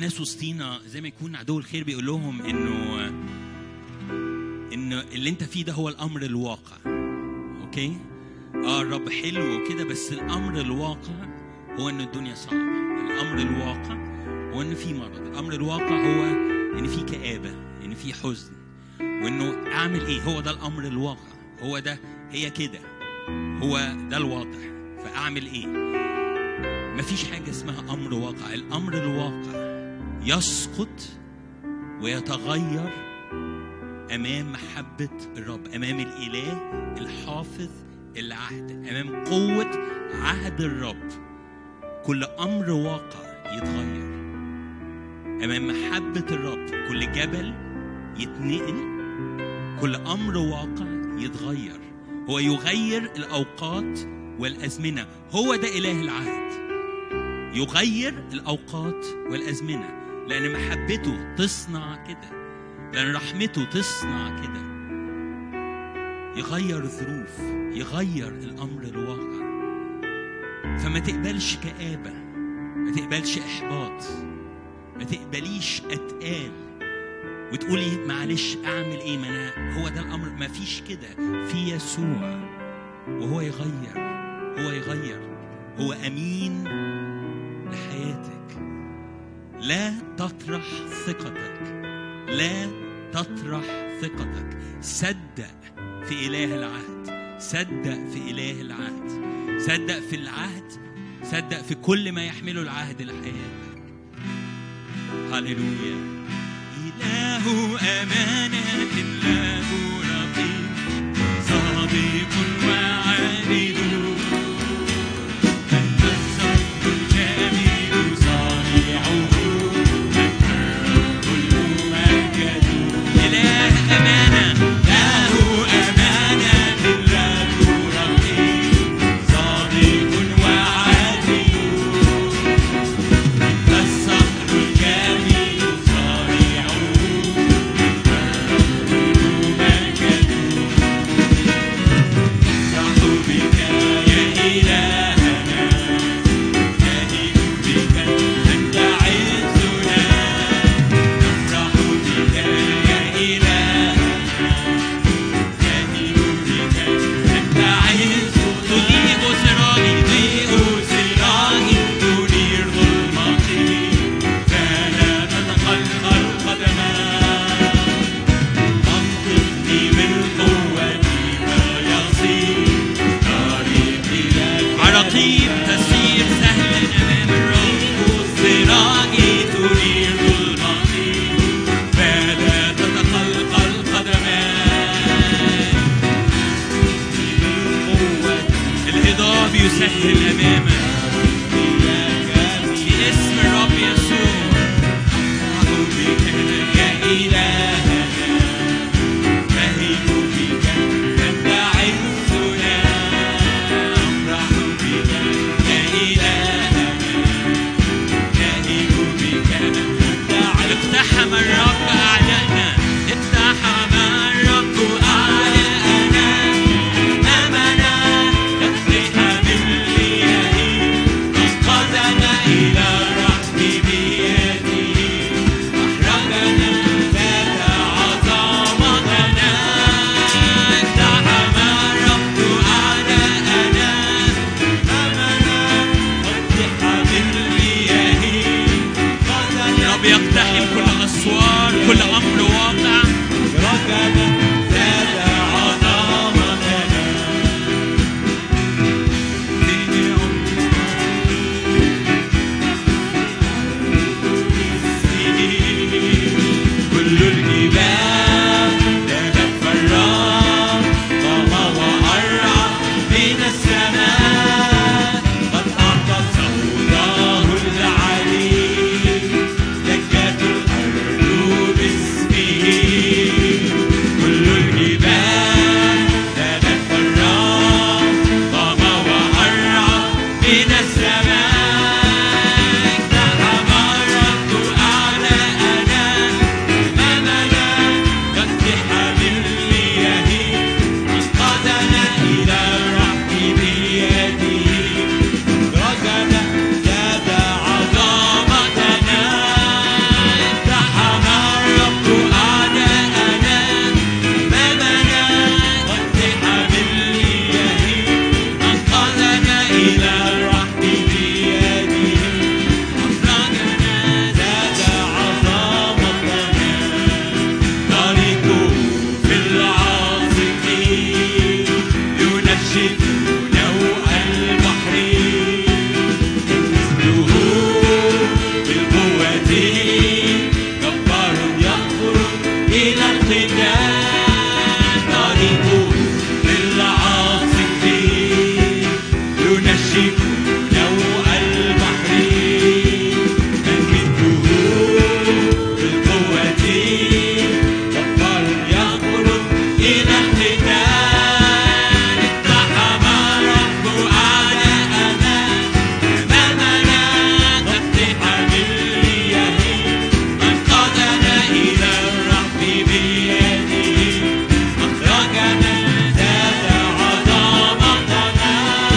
ناس وسطينا زي ما يكون عدو الخير بيقول لهم انه ان اللي انت فيه ده هو الامر الواقع اوكي اه الرب حلو وكده بس الامر الواقع هو ان الدنيا صعبه الامر الواقع هو ان في مرض الامر الواقع هو ان في كآبه ان في حزن وانه اعمل ايه هو ده الامر الواقع هو ده هي كده هو ده الواضح فاعمل ايه مفيش حاجه اسمها امر واقع الامر الواقع يسقط ويتغير امام محبه الرب امام الاله الحافظ العهد امام قوه عهد الرب كل امر واقع يتغير امام محبه الرب كل جبل يتنقل كل امر واقع يتغير هو يغير الاوقات والازمنه هو ده اله العهد يغير الاوقات والازمنه لان محبته تصنع كده لان رحمته تصنع كده يغير الظروف يغير الامر الواقع فما تقبلش كآبة ما تقبلش إحباط ما تقبليش أتقال وتقولي معلش أعمل إيه ما أنا هو ده الأمر ما فيش كده في يسوع وهو يغير هو يغير هو أمين لحياتك لا تطرح ثقتك لا تطرح ثقتك صدق في إله العهد صدق في إله العهد صدق في العهد صدق في كل ما يحمله العهد لحياتك هللويا إله أمانة له رقيب صادق وعابد أنت الصبر الجميل صانعه أنت الممجد إله أمانة له أمانة له رقيب صادق وعادل أنت الصقر الجميل صانعه أنت الممجد نفرح بك يا إلهنا نهيج بك أنت عزنا نفرح بك يا إلهنا نهيج بك أنت عز تضيء سراجي تضيء سراجي تنير ظلمتي فلا تتقلقل قدماي أنقذني من قوتي فيصير طريقي لك عراقيب تسير سهلا أمام الرب سراجي تنير ظلمتي فلا تتقلقل قدماي من قوتي الهضاب يسهل أمامك في اسم الرب يسوع أفرح بك يا إلهنا نهيج بك أنت عزنا أفرح بك يا إلهنا نهيج بك أنت عزنا اقتحم الرب أعدائنا اقتحم الرب أعدائنا أمنا اقتحم المياه أنقذنا إلى الرحم بيده أحرجنا ذات عظمتنا اقتحم الرب أعداءنا أمنا اقتحم المياه رب يقتحم كل أسوار ينشف نوء البحر مثله بالقوة جبار يخرج إلى القتال طريقه للعاصف ينشف نوء البحر من مثله بالقوة جبار يخرج إلى القتال اقتحم الرب أعداءنا أمامنا كاقتحام المياه من قادنا إلى الرب بيده أخرجنا زاد عظمتنا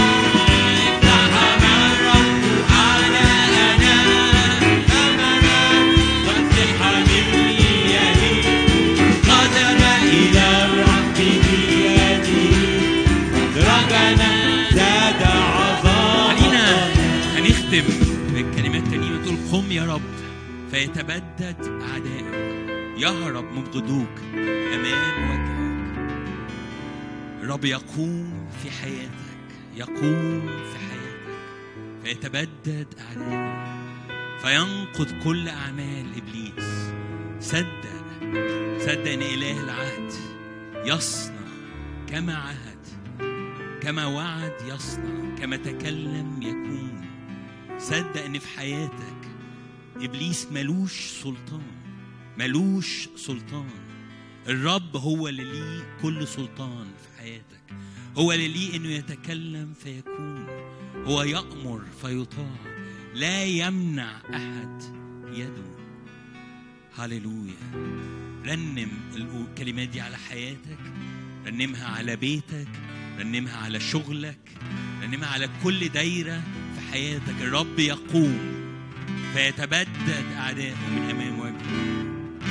اقتحم الرب أعداءنا أمامنا كاقتحام المياه قادنا إلى الرب بيده أخرجنا زاد عظمتنا هنختم بالكلمات التانية تقول قم يا رب فيتبدد أعدائك يهرب مبغضوك أمام وجهك الرب يقوم في حياتك يقوم في حياتك فيتبدد أعدائك فينقض كل أعمال إبليس صدق صدق إن إله العهد يصنع كما عهد كما وعد يصنع كما تكلم يكون صدق ان في حياتك ابليس ملوش سلطان ملوش سلطان الرب هو اللي ليه كل سلطان في حياتك هو اللي ليه انه يتكلم فيكون هو يأمر فيطاع لا يمنع احد يده هللويا رنم الكلمات دي على حياتك رنمها على بيتك رنمها على شغلك رنمها على كل دايرة في حياتك الرب يقوم فيتبدد أعداءه من أمام وجهه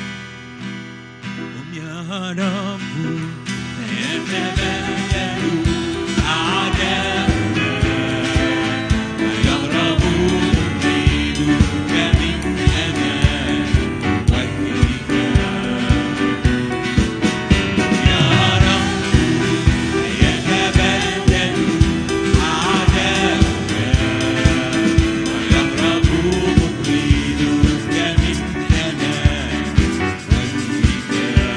قم يا رب فيتبدد أعداؤنا ويهرب مبيدك من أمام وجهك يا رب يتبدد أعداؤك ويهرب مبيدك من أمام وجهك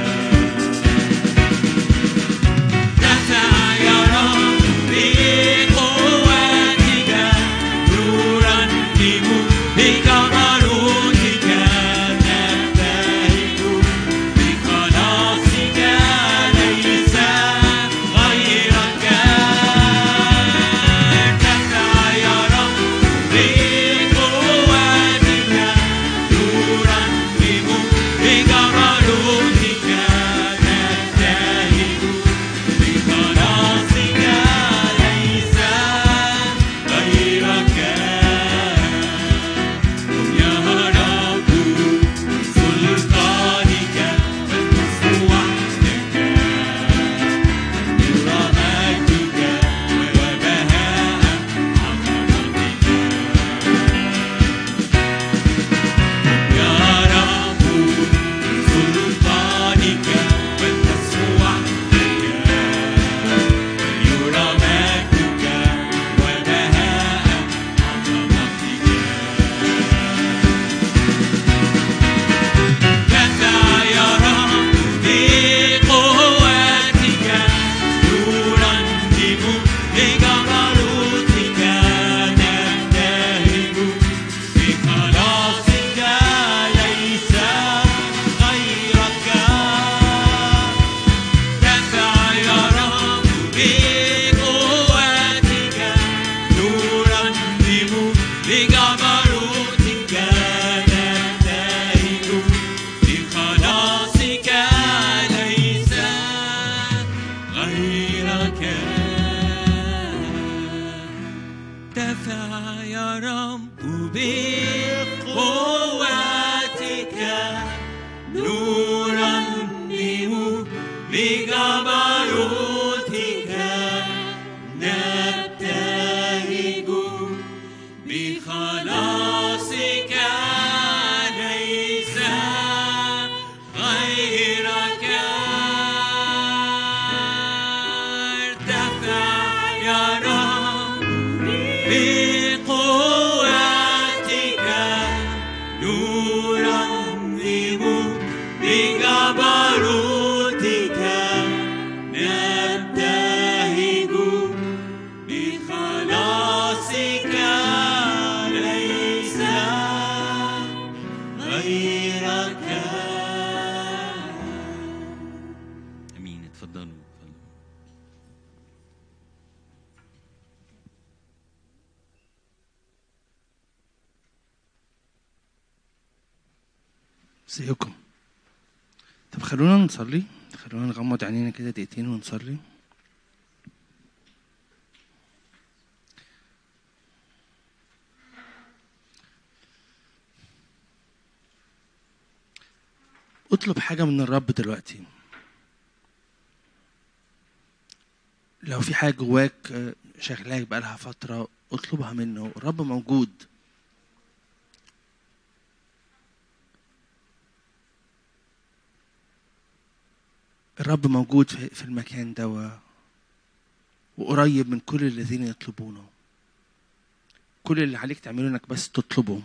دفع يا رب بقوتك نورا بجبروتك نبتهج بخلاصك ليس غيرك دفع يا رب بقوتك نورا بجبروتك نبتهج بخلاصك ليس غيرك قم يا رب بسلطانك فالنص وحدك نور مجدك وبهاء عظمتك يا رب بسلطانك فالنص وحدك يرى مجدك وبهاء عظمتك دفع يا رب بقوتك نورا بجبروتك نبتهج بخلاصك ليس غيرك دفع يا رب بقوتك نورا بجبروتك نبتهج بخلاصك ليس غيرك دفع يا رب بقوتك نورا بجبروتك نبتهج بخلاصك ليس غيرك ارتفع بجبروتك نبتهج بخلاصك ليس غيرك امين اتفضلوا اتفضلوا ازيكم طب خلونا نصلي خلونا نغمض عينينا كده دقيقتين ونصلي اطلب حاجة من الرب دلوقتي لو في حاجة جواك آه، شغلاك بقالها فترة اطلبها منه الرب موجود الرب موجود في في المكان ده و- وقريب من كل الذين يطلبونه كل اللي عليك تعمله انك بس تطلبه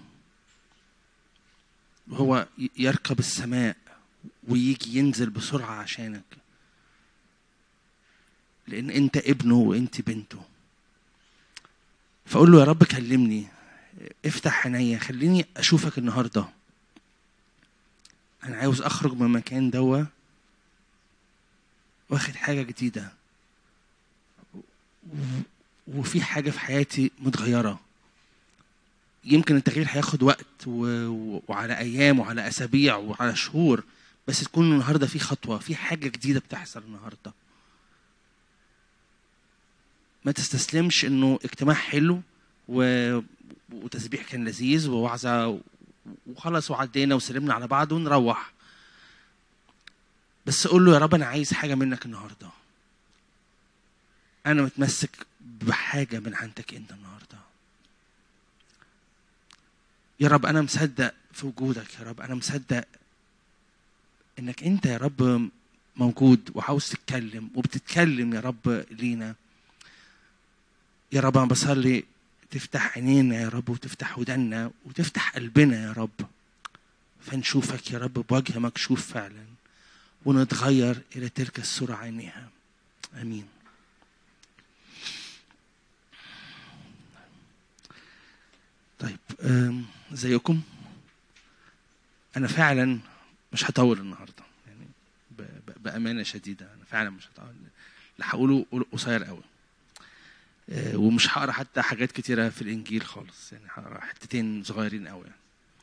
وهو ي- يركب السماء ويجي ينزل بسرعة عشانك لأن أنت ابنه وأنت بنته فأقول له يا رب كلمني افتح عينيا خليني أشوفك النهاردة أنا عاوز أخرج من المكان دوا واخد حاجة جديدة و- وفي حاجة في حياتي متغيرة يمكن التغيير هياخد وقت و... و- وعلى أيام وعلى أسابيع وعلى شهور بس تكون النهاردة في خطوة في حاجة جديدة بتحصل النهاردة ما تستسلمش إنه اجتماع حلو و... وتسبيح كان لذيذ ووعظة و- وخلاص وعدينا وسلمنا على بعض ونروح بس قول له يا رب انا عايز حاجه منك النهارده انا متمسك بحاجه من عندك انت النهارده يا رب انا مصدق في وجودك يا رب انا مصدق انك انت يا رب موجود وعاوز تتكلم وبتتكلم يا رب لينا يا رب انا بصلي تفتح عينينا يا رب وتفتح ودنا وتفتح قلبنا يا رب فنشوفك يا رب بوجه مكشوف فعلا ونتغير إلى تلك الصورة عينها آمين طيب أم، ازيكم أنا فعلا مش هطول النهاردة يعني ب- ب- بأمانة شديدة أنا فعلا مش هطول اللي هقوله قصير قوي أه، ومش هقرا حتى حاجات كتيرة في الإنجيل خالص يعني هقرا حتتين صغيرين قوي يعني.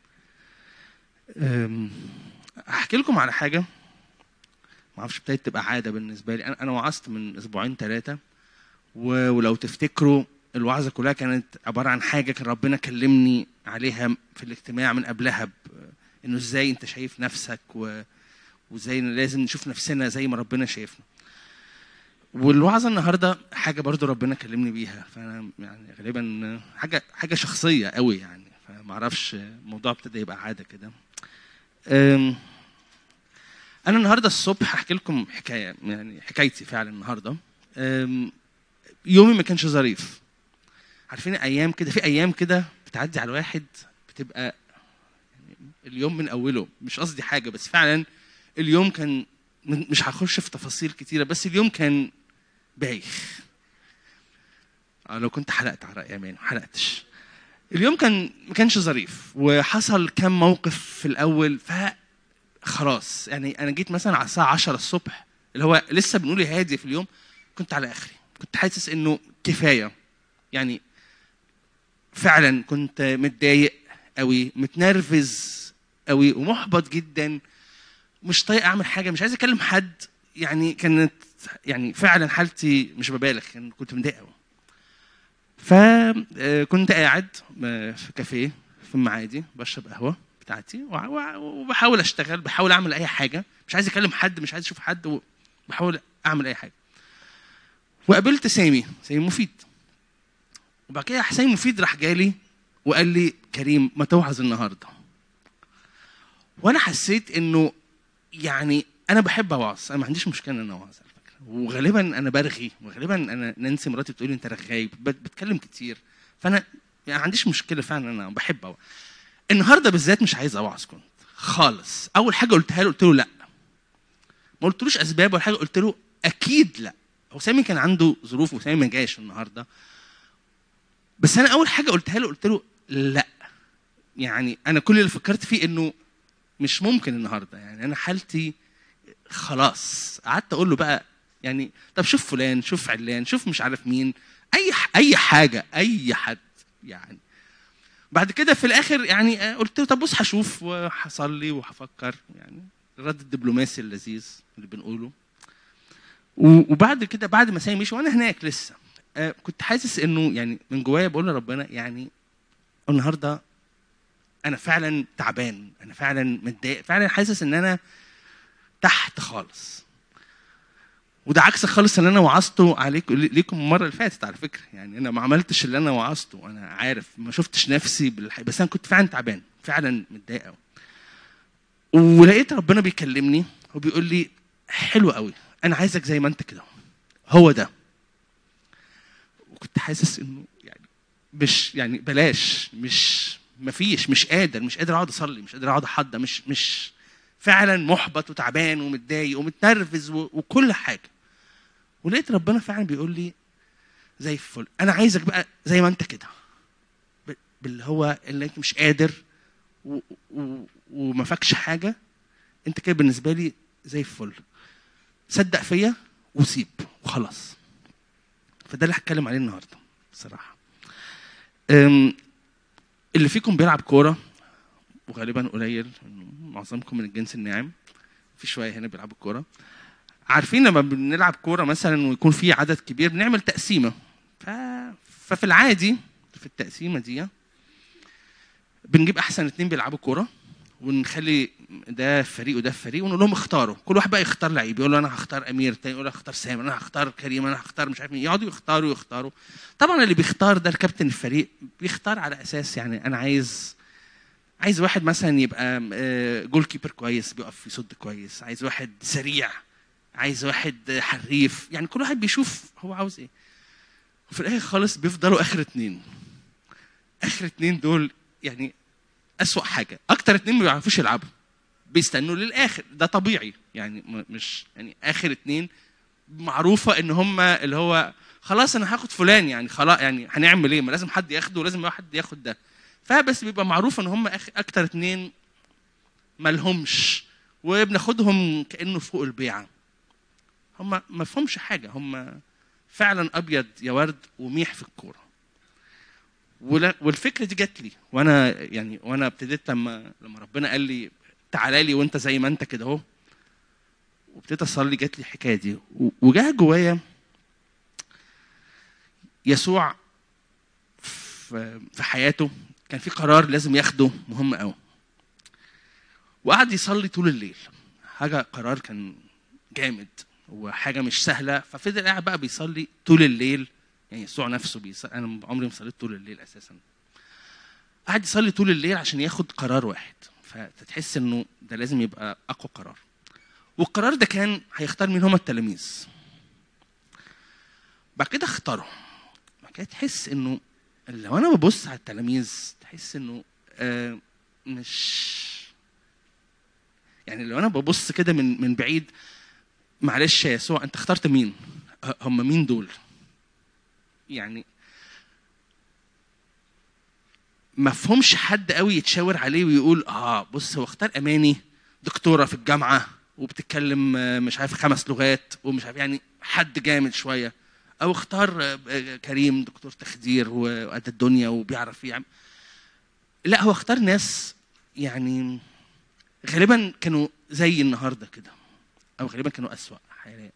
أم، أحكي لكم على حاجة ما اعرفش ابتدت تبقى عاده بالنسبه لي انا انا وعظت من اسبوعين ثلاثه ولو تفتكروا الوعظه كلها كانت عباره عن حاجه كان ربنا كلمني عليها في الاجتماع من قبلها ب- انه ازاي انت شايف نفسك و... وازاي إن لازم نشوف نفسنا زي ما ربنا شايفنا والوعظه النهارده حاجه برضو ربنا كلمني بيها فانا يعني غالبا حاجه حاجه شخصيه قوي يعني فما اعرفش الموضوع ابتدى يبقى عاده كده أم، انا النهارده الصبح هحكي لكم حكايه يعني حكايتي فعلا النهارده أم، يومي ما كانش ظريف عارفين ايام كده في ايام كده بتعدي على الواحد بتبقى يعني اليوم من اوله مش قصدي حاجه بس فعلا اليوم كان من- مش هخش في تفاصيل كتيره بس اليوم كان بايخ آه، لو كنت حلقت على رأي امان ما حلقتش اليوم كان ما كانش ظريف وحصل كم موقف في الاول ف خلاص يعني انا جيت مثلا على الساعه 10 الصبح اللي هو لسه بنقول هادي في اليوم كنت على اخري كنت حاسس انه كفايه يعني فعلا كنت متضايق قوي متنرفز قوي ومحبط جدا مش طايق اعمل حاجه مش عايز اكلم حد يعني كانت يعني فعلا حالتي مش ببالغ يعني كنت متضايق قوي فكنت قاعد آه، في كافيه في المعادي بشرب قهوه بتاعتي وع- وع- وبحاول اشتغل بحاول اعمل اي حاجه مش عايز اكلم حد مش عايز اشوف حد وبحاول اعمل اي حاجه وقابلت سامي سامي مفيد وبعد كده حسين مفيد راح جالي وقال لي كريم ما توعظ النهارده وانا حسيت انه يعني انا بحب اوعظ انا ما عنديش مشكله ان انا اوعظ على فكره وغالبا انا برغي وغالبا انا نانسي مراتي بتقول لي انت رغاي بت- بتكلم كتير فانا يعني ما عنديش مشكله فعلا انا بحب اوعظ النهارده بالذات مش عايز اوعظ كنت خالص اول حاجه قلتها له قلت له لا ما قلتلوش اسباب ولا حاجه قلت له اكيد لا هو سامي كان عنده ظروف وسامي ما جاش النهارده بس انا اول حاجه قلتها له قلت له لا يعني انا كل اللي فكرت فيه انه مش ممكن النهارده يعني انا حالتي خلاص قعدت اقول له بقى يعني طب شوف فلان شوف علان شوف مش عارف مين اي ح- اي حاجه اي حد يعني بعد كده في الاخر يعني آه، قلت له طب بص هشوف وهصلي وهفكر يعني الرد الدبلوماسي اللذيذ اللي بنقوله و- وبعد كده بعد ما سامي مشي وانا هناك لسه آه، كنت حاسس انه يعني من جوايا بقول لربنا يعني النهارده انا فعلا تعبان انا فعلا متضايق فعلا حاسس ان انا تحت خالص وده عكس خالص اللي انا وعظته عليكم ليكم المره اللي فاتت على فكره يعني انا ما عملتش اللي انا وعظته انا عارف ما شفتش نفسي بالحي... بس انا كنت فعلا تعبان فعلا متضايق قوي ولقيت ربنا بيكلمني وبيقول لي حلو قوي انا عايزك زي ما انت كده هو ده وكنت حاسس انه يعني مش يعني بلاش مش مفيش مش قادر مش قادر اقعد اصلي مش قادر اقعد احضر مش مش فعلا محبط وتعبان ومتضايق ومتنرفز و- وكل حاجه ولقيت ربنا فعلا بيقول لي زي الفل انا عايزك بقى زي ما انت كده ب- باللي هو اللي انت مش قادر و... و... وما فاكش حاجه انت كده بالنسبه لي زي الفل صدق فيا وسيب وخلاص فده اللي هتكلم عليه النهارده بصراحه أم، اللي فيكم بيلعب كوره وغالبا قليل إنه معظمكم من الجنس الناعم في شويه هنا بيلعبوا كوره عارفين لما بنلعب كوره مثلا ويكون في عدد كبير بنعمل تقسيمه ف... ففي العادي في التقسيمه دي بنجيب احسن اتنين بيلعبوا كوره ونخلي ده فريق وده فريق ونقول لهم اختاروا كل واحد بقى يختار لعيب يقول له انا هختار امير تاني يقول له هختار سام انا هختار كريم انا هختار مش عارف مين يقعدوا يختاروا يختاروا طبعا اللي بيختار ده الكابتن الفريق بيختار على اساس يعني انا عايز عايز واحد مثلا يبقى آه، جول كيبر كويس بيقف يصد كويس عايز واحد سريع عايز واحد حريف يعني كل واحد بيشوف هو عاوز ايه وفي الاخر خالص بيفضلوا اخر اتنين اخر اتنين دول يعني اسوأ حاجه اكتر اتنين ما بيعرفوش يلعبوا بيستنوا للاخر ده طبيعي يعني م- مش يعني اخر اتنين معروفه ان هم اللي هو خلاص انا هاخد فلان يعني خلاص يعني هنعمل ايه ما لازم حد ياخده ولازم واحد ياخد ده فبس بيبقى معروف ان هم أخ- اكتر اتنين مالهمش وبناخدهم كانه فوق البيعه هم ما فهمش حاجه هم فعلا ابيض يا ورد وميح في الكوره ولا- والفكره دي جات لي وانا يعني وانا ابتديت لما لما ربنا قال لي تعالى لي وانت زي ما انت كده اهو وابتديت اصلي جات لي الحكايه دي و- وجاه جوايا يسوع في في حياته كان في قرار لازم ياخده مهم قوي وقعد يصلي طول الليل حاجه قرار كان جامد وحاجه مش سهله ففضل قاعد بقى بيصلي طول الليل يعني يسوع نفسه بيصلي انا عمري ما صليت طول الليل اساسا قعد يصلي طول الليل عشان ياخد قرار واحد فتحس انه ده لازم يبقى اقوى قرار والقرار ده كان هيختار مين هما التلاميذ بعد كده اختارهم بعد كده تحس انه لو انا ببص على التلاميذ تحس انه آه مش يعني لو انا ببص كده من من بعيد معلش يا يسوع انت اخترت مين؟ ه- هم مين دول؟ يعني ما فهمش حد قوي يتشاور عليه ويقول اه بص هو اختار اماني دكتوره في الجامعه وبتتكلم آه، مش عارف خمس لغات ومش عارف يعني حد جامد شويه او اختار آه، آه، كريم دكتور تخدير وقد الدنيا وبيعرف يعمل لا هو اختار ناس يعني غالبا كانوا زي النهارده كده او غالبا كانوا اسوأ حاليا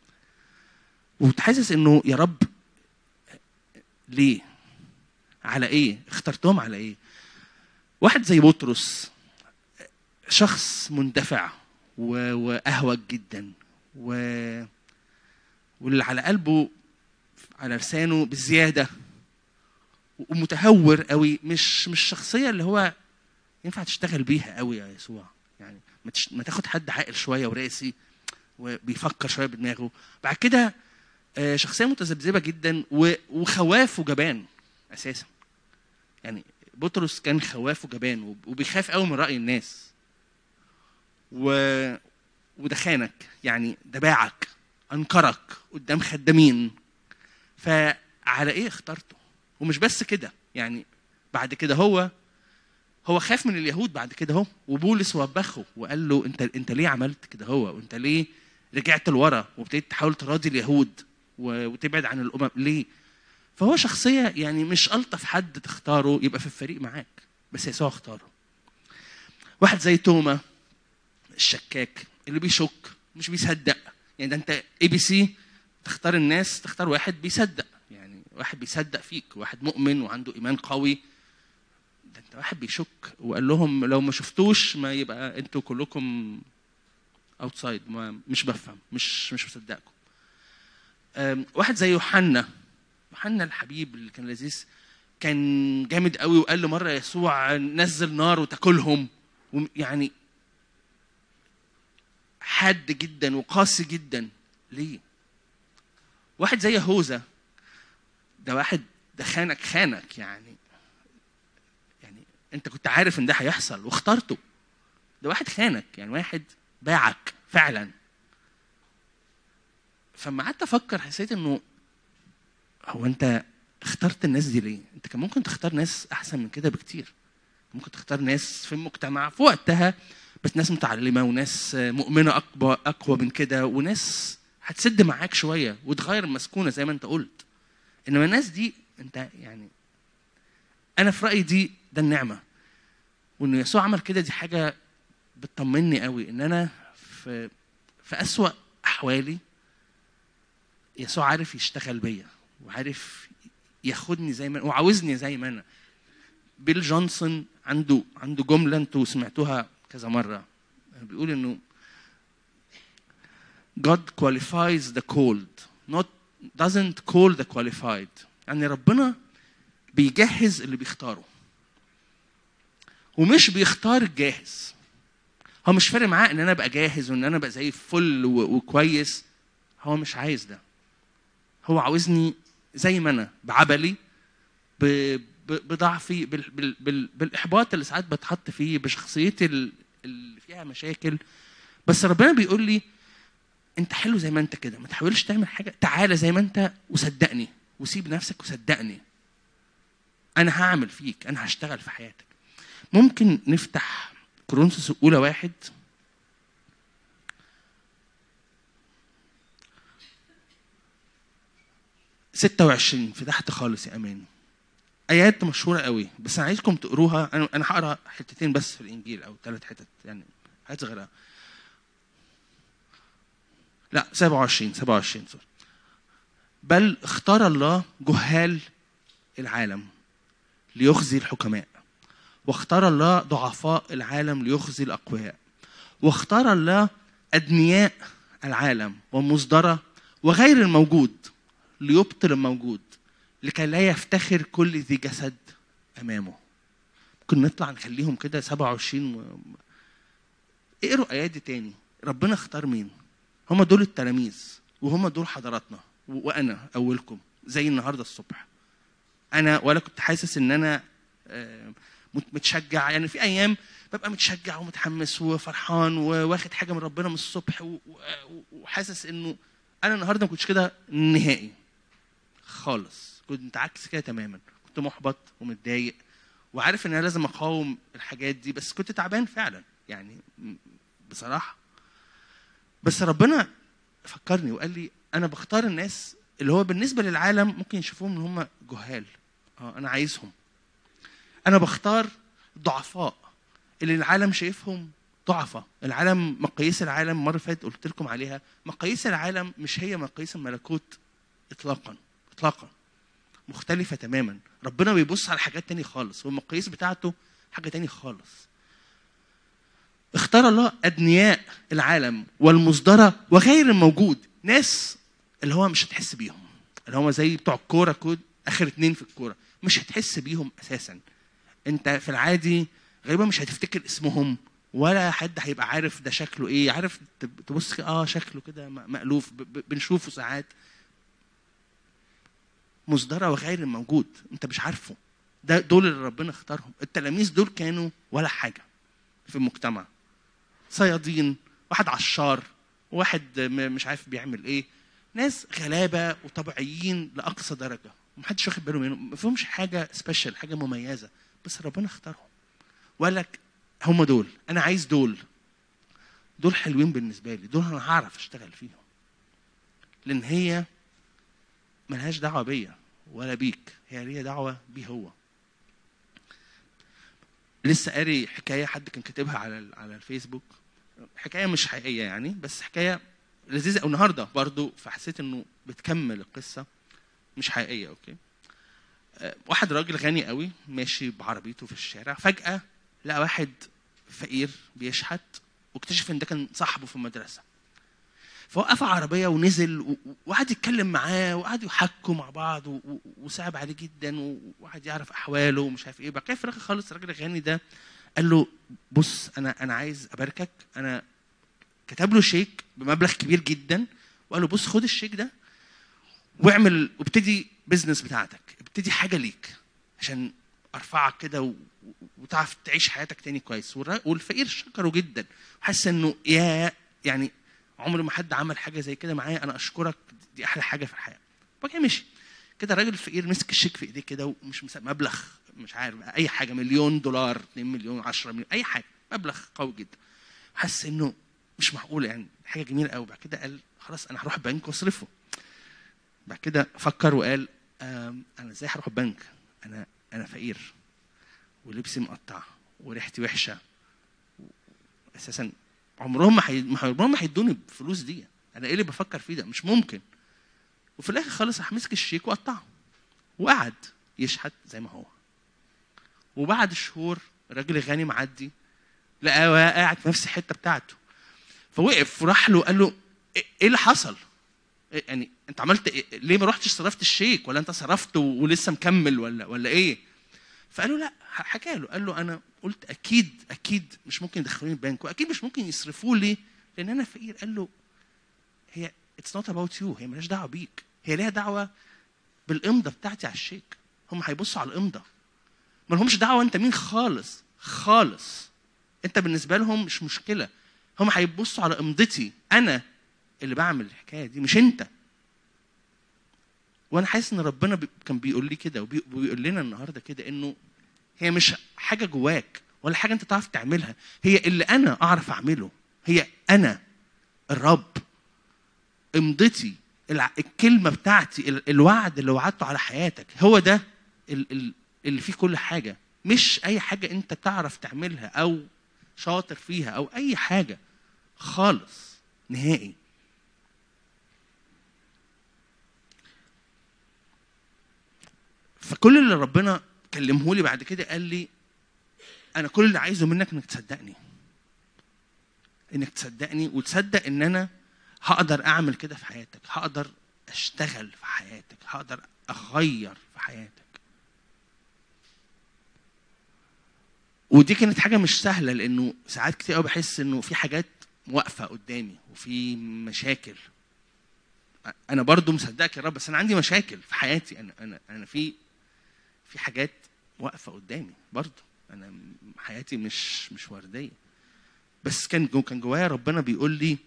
وتحسس انه يا رب ليه على ايه اخترتهم على ايه واحد زي بطرس شخص مندفع و- واهوج جدا و واللي على قلبه على لسانه بزياده ومتهور قوي مش مش شخصيه اللي هو ينفع تشتغل بيها قوي يا يسوع يعني ما, تش... ما تاخد حد عاقل شويه وراسي وبيفكر شويه بدماغه بعد كده آه، شخصيه متذبذبه جدا و... وخواف وجبان اساسا يعني بطرس كان خواف وجبان وب- وبيخاف قوي من راي الناس و... وده خانك يعني ده باعك انكرك قدام خدامين فعلى ايه اخترته ومش بس كده يعني بعد كده هو هو خاف من اليهود بعد كده هو وبولس وبخه وقال له انت انت ليه عملت كده هو وانت ليه رجعت لورا وابتديت تحاول تراضي اليهود و- وتبعد عن الامم ليه فهو شخصيه يعني مش الطف حد تختاره يبقى في الفريق معاك بس يسوع اختاره واحد زي توما الشكاك اللي بيشك مش بيصدق يعني ده انت اي بي سي تختار الناس تختار واحد بيصدق يعني واحد بيصدق فيك واحد مؤمن وعنده ايمان قوي ده انت واحد بيشك وقال لهم لو ما شفتوش ما يبقى انتوا كلكم اوتسايد ما مش بفهم مش مش مصدقكم أم، واحد زي يوحنا يوحنا الحبيب اللي كان لذيذ كان جامد قوي وقال له مره يسوع نزل نار وتاكلهم وم- يعني حاد جدا وقاسي جدا ليه؟ واحد زي يهوذا ده واحد ده خانك خانك يعني يعني انت كنت عارف ان ده هيحصل واخترته ده واحد خانك يعني واحد باعك فعلا فما قعدت افكر حسيت انه هو انت اخترت الناس دي ليه؟ انت كان ممكن تختار ناس احسن من كده بكتير ممكن تختار ناس في المجتمع في وقتها بس ناس متعلمه وناس مؤمنه اقوى اقوى من كده وناس هتسد معاك شويه وتغير المسكونه زي ما انت قلت انما الناس دي انت يعني انا في رايي دي ده النعمه وان يسوع عمل كده دي حاجه بتطمني قوي ان انا في في اسوا احوالي يسوع عارف يشتغل بيا وعارف ياخدني زي ما وعاوزني زي ما انا بيل جونسون عنده عنده جمله انتوا سمعتوها كذا مره بيقول انه God qualifies the called not doesn't call the qualified يعني ربنا بيجهز اللي بيختاره ومش بيختار الجاهز هو مش فارق معاه ان انا ابقى جاهز وان انا ابقى زي الفل و- وكويس هو مش عايز ده هو عاوزني زي ما انا بعبلي ب- ب- بضعفي بال بال بال بالاحباط اللي ساعات بتحط فيه بشخصيتي ال- اللي فيها مشاكل بس ربنا بيقول لي انت حلو زي ما انت كده ما تحاولش تعمل حاجه تعالى زي ما انت وصدقني وسيب نفسك وصدقني انا هعمل فيك انا هشتغل في حياتك ممكن نفتح كورنثوس الاولى واحد ستة وعشرين في تحت خالص يا أمان آيات مشهورة قوي بس أنا عايزكم تقروها أنا أنا هقرا حتتين بس في الإنجيل أو ثلاث حتت يعني حاجات صغيرة لا 27 27 سوري بل اختار الله جهال العالم ليخزي الحكماء واختار الله ضعفاء العالم ليخزي الأقوياء واختار الله أدنياء العالم ومصدرة وغير الموجود ليبطل الموجود لكي لا يفتخر كل ذي جسد أمامه ممكن نطلع نخليهم كده 27 و... اقروا آيات دي تاني ربنا اختار مين هم دول التلاميذ وهم دول حضراتنا و- وأنا أولكم زي النهاردة الصبح أنا ولا كنت حاسس إن أنا آه، مت- متشجع يعني في أيام ببقى متشجع ومتحمس وفرحان وواخد حاجة من ربنا من الصبح و- و- وحاسس إنه أنا النهاردة ما كنتش كده نهائي خالص كنت عكس كده تماما كنت محبط ومتضايق وعارف ان انا لازم اقاوم الحاجات دي بس كنت تعبان فعلا يعني م- بصراحه بس ربنا فكرني وقال لي انا بختار الناس اللي هو بالنسبه للعالم ممكن يشوفوهم ان هم جهال اه انا عايزهم انا بختار ضعفاء اللي العالم شايفهم ضعفة العالم مقاييس العالم مرة اللي فاتت قلت لكم عليها مقاييس العالم مش هي مقاييس الملكوت اطلاقا اطلاقا مختلفة تماما ربنا بيبص على حاجات تاني خالص والمقاييس بتاعته حاجة تاني خالص اختار الله أدنياء العالم والمصدرة وغير الموجود ناس اللي هو مش هتحس بيهم اللي هم زي بتوع الكورة كود آخر اتنين في الكورة مش هتحس بيهم أساسا أنت في العادي غالبا مش هتفتكر اسمهم ولا حد هيبقى عارف ده شكله ايه عارف تب- تبص كده، اه شكله كده م- مألوف ب- ب- بنشوفه ساعات مصدرة وغير الموجود انت مش عارفه ده دول اللي ربنا اختارهم التلاميذ دول كانوا ولا حاجة في المجتمع صيادين واحد عشار واحد م- مش عارف بيعمل ايه ناس غلابه وطبيعيين لاقصى درجه ومحدش واخد باله منهم ما فيهمش حاجه سبيشال حاجه مميزه بس ربنا اختارهم وقال لك هم دول انا عايز دول دول حلوين بالنسبه لي دول انا هعرف اشتغل فيهم لان هي ملهاش دعوه بيا ولا بيك هي ليها دعوه بيه هو لسه قاري حكايه حد كان كاتبها على ال- على الفيسبوك حكايه مش حقيقيه يعني بس حكايه لذيذه او النهارده برضو فحسيت انه بتكمل القصه مش حقيقيه اوكي آه، واحد راجل غني قوي ماشي بعربيته في الشارع فجاه لقى واحد فقير بيشحت واكتشف ان ده كان صاحبه في المدرسه فوقف عربية ونزل و- و- وقعد يتكلم معاه وقعدوا يحكوا مع بعض و- و- وصعب عليه جدا و- وقعد يعرف احواله ومش عارف ايه بعد كده في الاخر خالص الراجل الغني ده قال له بص انا انا عايز اباركك انا كتب له شيك بمبلغ كبير جدا وقال له بص خد الشيك ده واعمل وابتدي بزنس بتاعتك ابتدي حاجه ليك عشان ارفعك كده و- و- وتعرف تعيش حياتك تاني كويس والر- والفقير شكره جدا حاسس انه يا يعني عمر ما حد عمل حاجه زي كده معايا انا اشكرك دي احلى حاجه في الحياه وبعد كده مشي كده الراجل الفقير مسك الشيك في ايديه كده ومش مس- مبلغ مش عارف اي حاجه مليون دولار 2 مليون 10 مليون اي حاجه مبلغ قوي جدا حس انه مش معقول يعني حاجه جميله قوي بعد كده قال خلاص انا هروح البنك واصرفه بعد كده فكر وقال آم، انا ازاي هروح البنك انا انا فقير ولبسي مقطع وريحتي وحشه اساسا عمرهم ما حي... ما- عمرهم ما هيدوني الفلوس دي انا ايه اللي بفكر فيه ده مش ممكن وفي الاخر خالص راح مسك الشيك وقطعه وقعد يشحت زي ما هو وبعد شهور الراجل الغني معدي لقاه قاعد في نفس الحته بتاعته فوقف وراح له قال له ايه إيه اللي حصل؟ إيه يعني انت عملت إيه؟ ليه ما رحتش صرفت الشيك ولا انت صرفته ولسه مكمل ولا ولا ايه؟ فقال له لا حكى له قال له انا قلت اكيد اكيد مش ممكن يدخلوني البنك واكيد مش ممكن يصرفوا لي لان انا فقير قال له هي اتس نوت اباوت يو هي مالهاش دعوه بيك هي ليها دعوه بالامضه بتاعتي على الشيك هم هيبصوا على الامضه ما لهمش دعوه انت مين خالص خالص انت بالنسبه لهم مش مشكله هم هيبصوا على امضتي انا اللي بعمل الحكايه دي مش انت وانا حاسس ان ربنا بي- كان بيقول لي كده وبي- وبيقول لنا النهارده كده انه هي مش حاجه جواك ولا حاجه انت تعرف تعملها هي اللي انا اعرف اعمله هي انا الرب امضتي الع- الكلمه بتاعتي ال- الوعد اللي وعدته على حياتك هو ده ال- ال- اللي فيه كل حاجه مش اي حاجه انت تعرف تعملها او شاطر فيها او اي حاجه خالص نهائي فكل اللي ربنا كلمه لي بعد كده قال لي انا كل اللي عايزه منك انك تصدقني انك تصدقني وتصدق ان انا هقدر اعمل كده في حياتك هقدر اشتغل في حياتك هقدر اغير في حياتك ودي كانت حاجه مش سهله لانه ساعات كتير قوي بحس انه في حاجات واقفه قدامي وفي مشاكل انا برضو مصدقك يا رب بس انا عندي مشاكل في حياتي انا انا انا في في حاجات واقفه قدامي برضو انا م- حياتي مش مش ورديه بس كان جو كان جوايا ربنا بيقول لي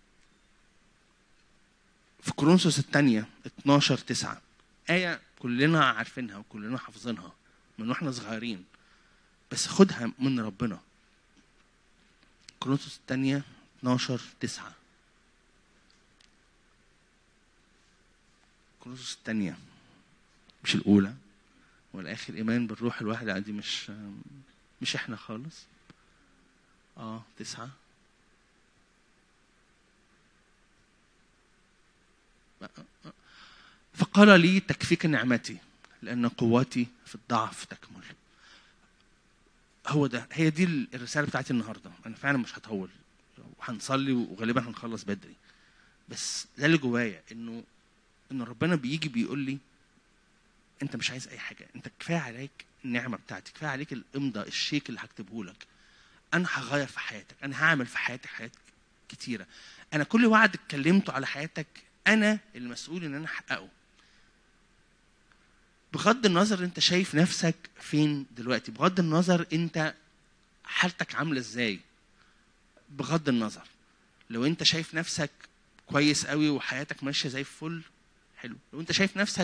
في كورنثوس الثانية 12 9 آية كلنا عارفينها وكلنا حافظينها من واحنا صغيرين بس خدها من ربنا كورنثوس الثانية 12 9 كورنثوس الثانية مش الأولى والآخر إيمان بالروح الواحد دي مش مش إحنا خالص اه تسعة فقال لي تكفيك نعمتي لأن قوتي في الضعف تكمل هو ده هي دي الرسالة بتاعتي النهاردة أنا فعلا مش هطول وهنصلي وغالبا هنخلص بدري بس ده اللي جوايا إنه إن ربنا بيجي بيقول لي أنت مش عايز أي حاجة أنت كفاية عليك النعمة بتاعتي كفاية عليك الإمضة الشيك اللي هكتبه لك انا هغير في حياتك انا هعمل في حياتك حاجات كتيره انا كل وعد اتكلمته على حياتك انا المسؤول ان انا احققه بغض النظر انت شايف نفسك فين دلوقتي بغض النظر انت حالتك عامله ازاي بغض النظر لو انت شايف نفسك كويس قوي وحياتك ماشيه زي الفل حلو لو انت شايف نفسك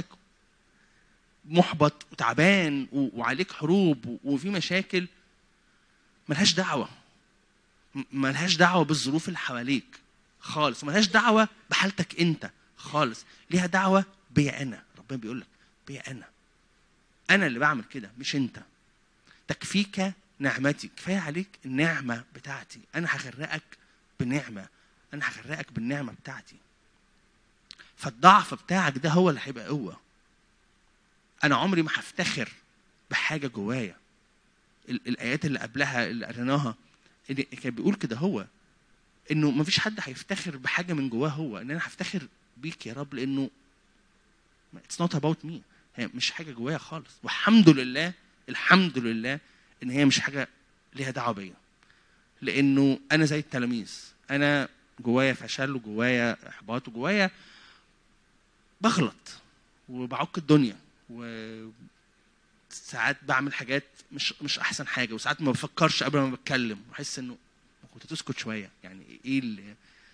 محبط وتعبان و- وعليك حروب و- وفي مشاكل ملهاش دعوه م- ملهاش دعوه بالظروف اللي حواليك خالص ملهاش دعوه بحالتك انت خالص ليها دعوه بيا انا ربنا بيقول لك بيا انا انا اللي بعمل كده مش انت تكفيك نعمتي كفايه عليك النعمه بتاعتي انا هغرقك بنعمه انا هغرقك بالنعمه بتاعتي فالضعف بتاعك ده هو اللي هيبقى قوه انا عمري ما هفتخر بحاجه جوايا ال- الايات اللي قبلها اللي قريناها اللي كان بيقول كده هو انه ما فيش حد هيفتخر بحاجه من جواه هو ان انا هفتخر بيك يا رب لانه اتس نوت اباوت مي هي مش حاجه جوايا خالص والحمد لله الحمد لله ان هي مش حاجه ليها دعوه بيا لانه انا زي التلاميذ انا جوايا فشل وجوايا احباط وجوايا بغلط وبعك الدنيا وساعات بعمل حاجات مش مش احسن حاجه وساعات ما بفكرش قبل ما بتكلم بحس انه كنت تسكت شويه يعني ايه اللي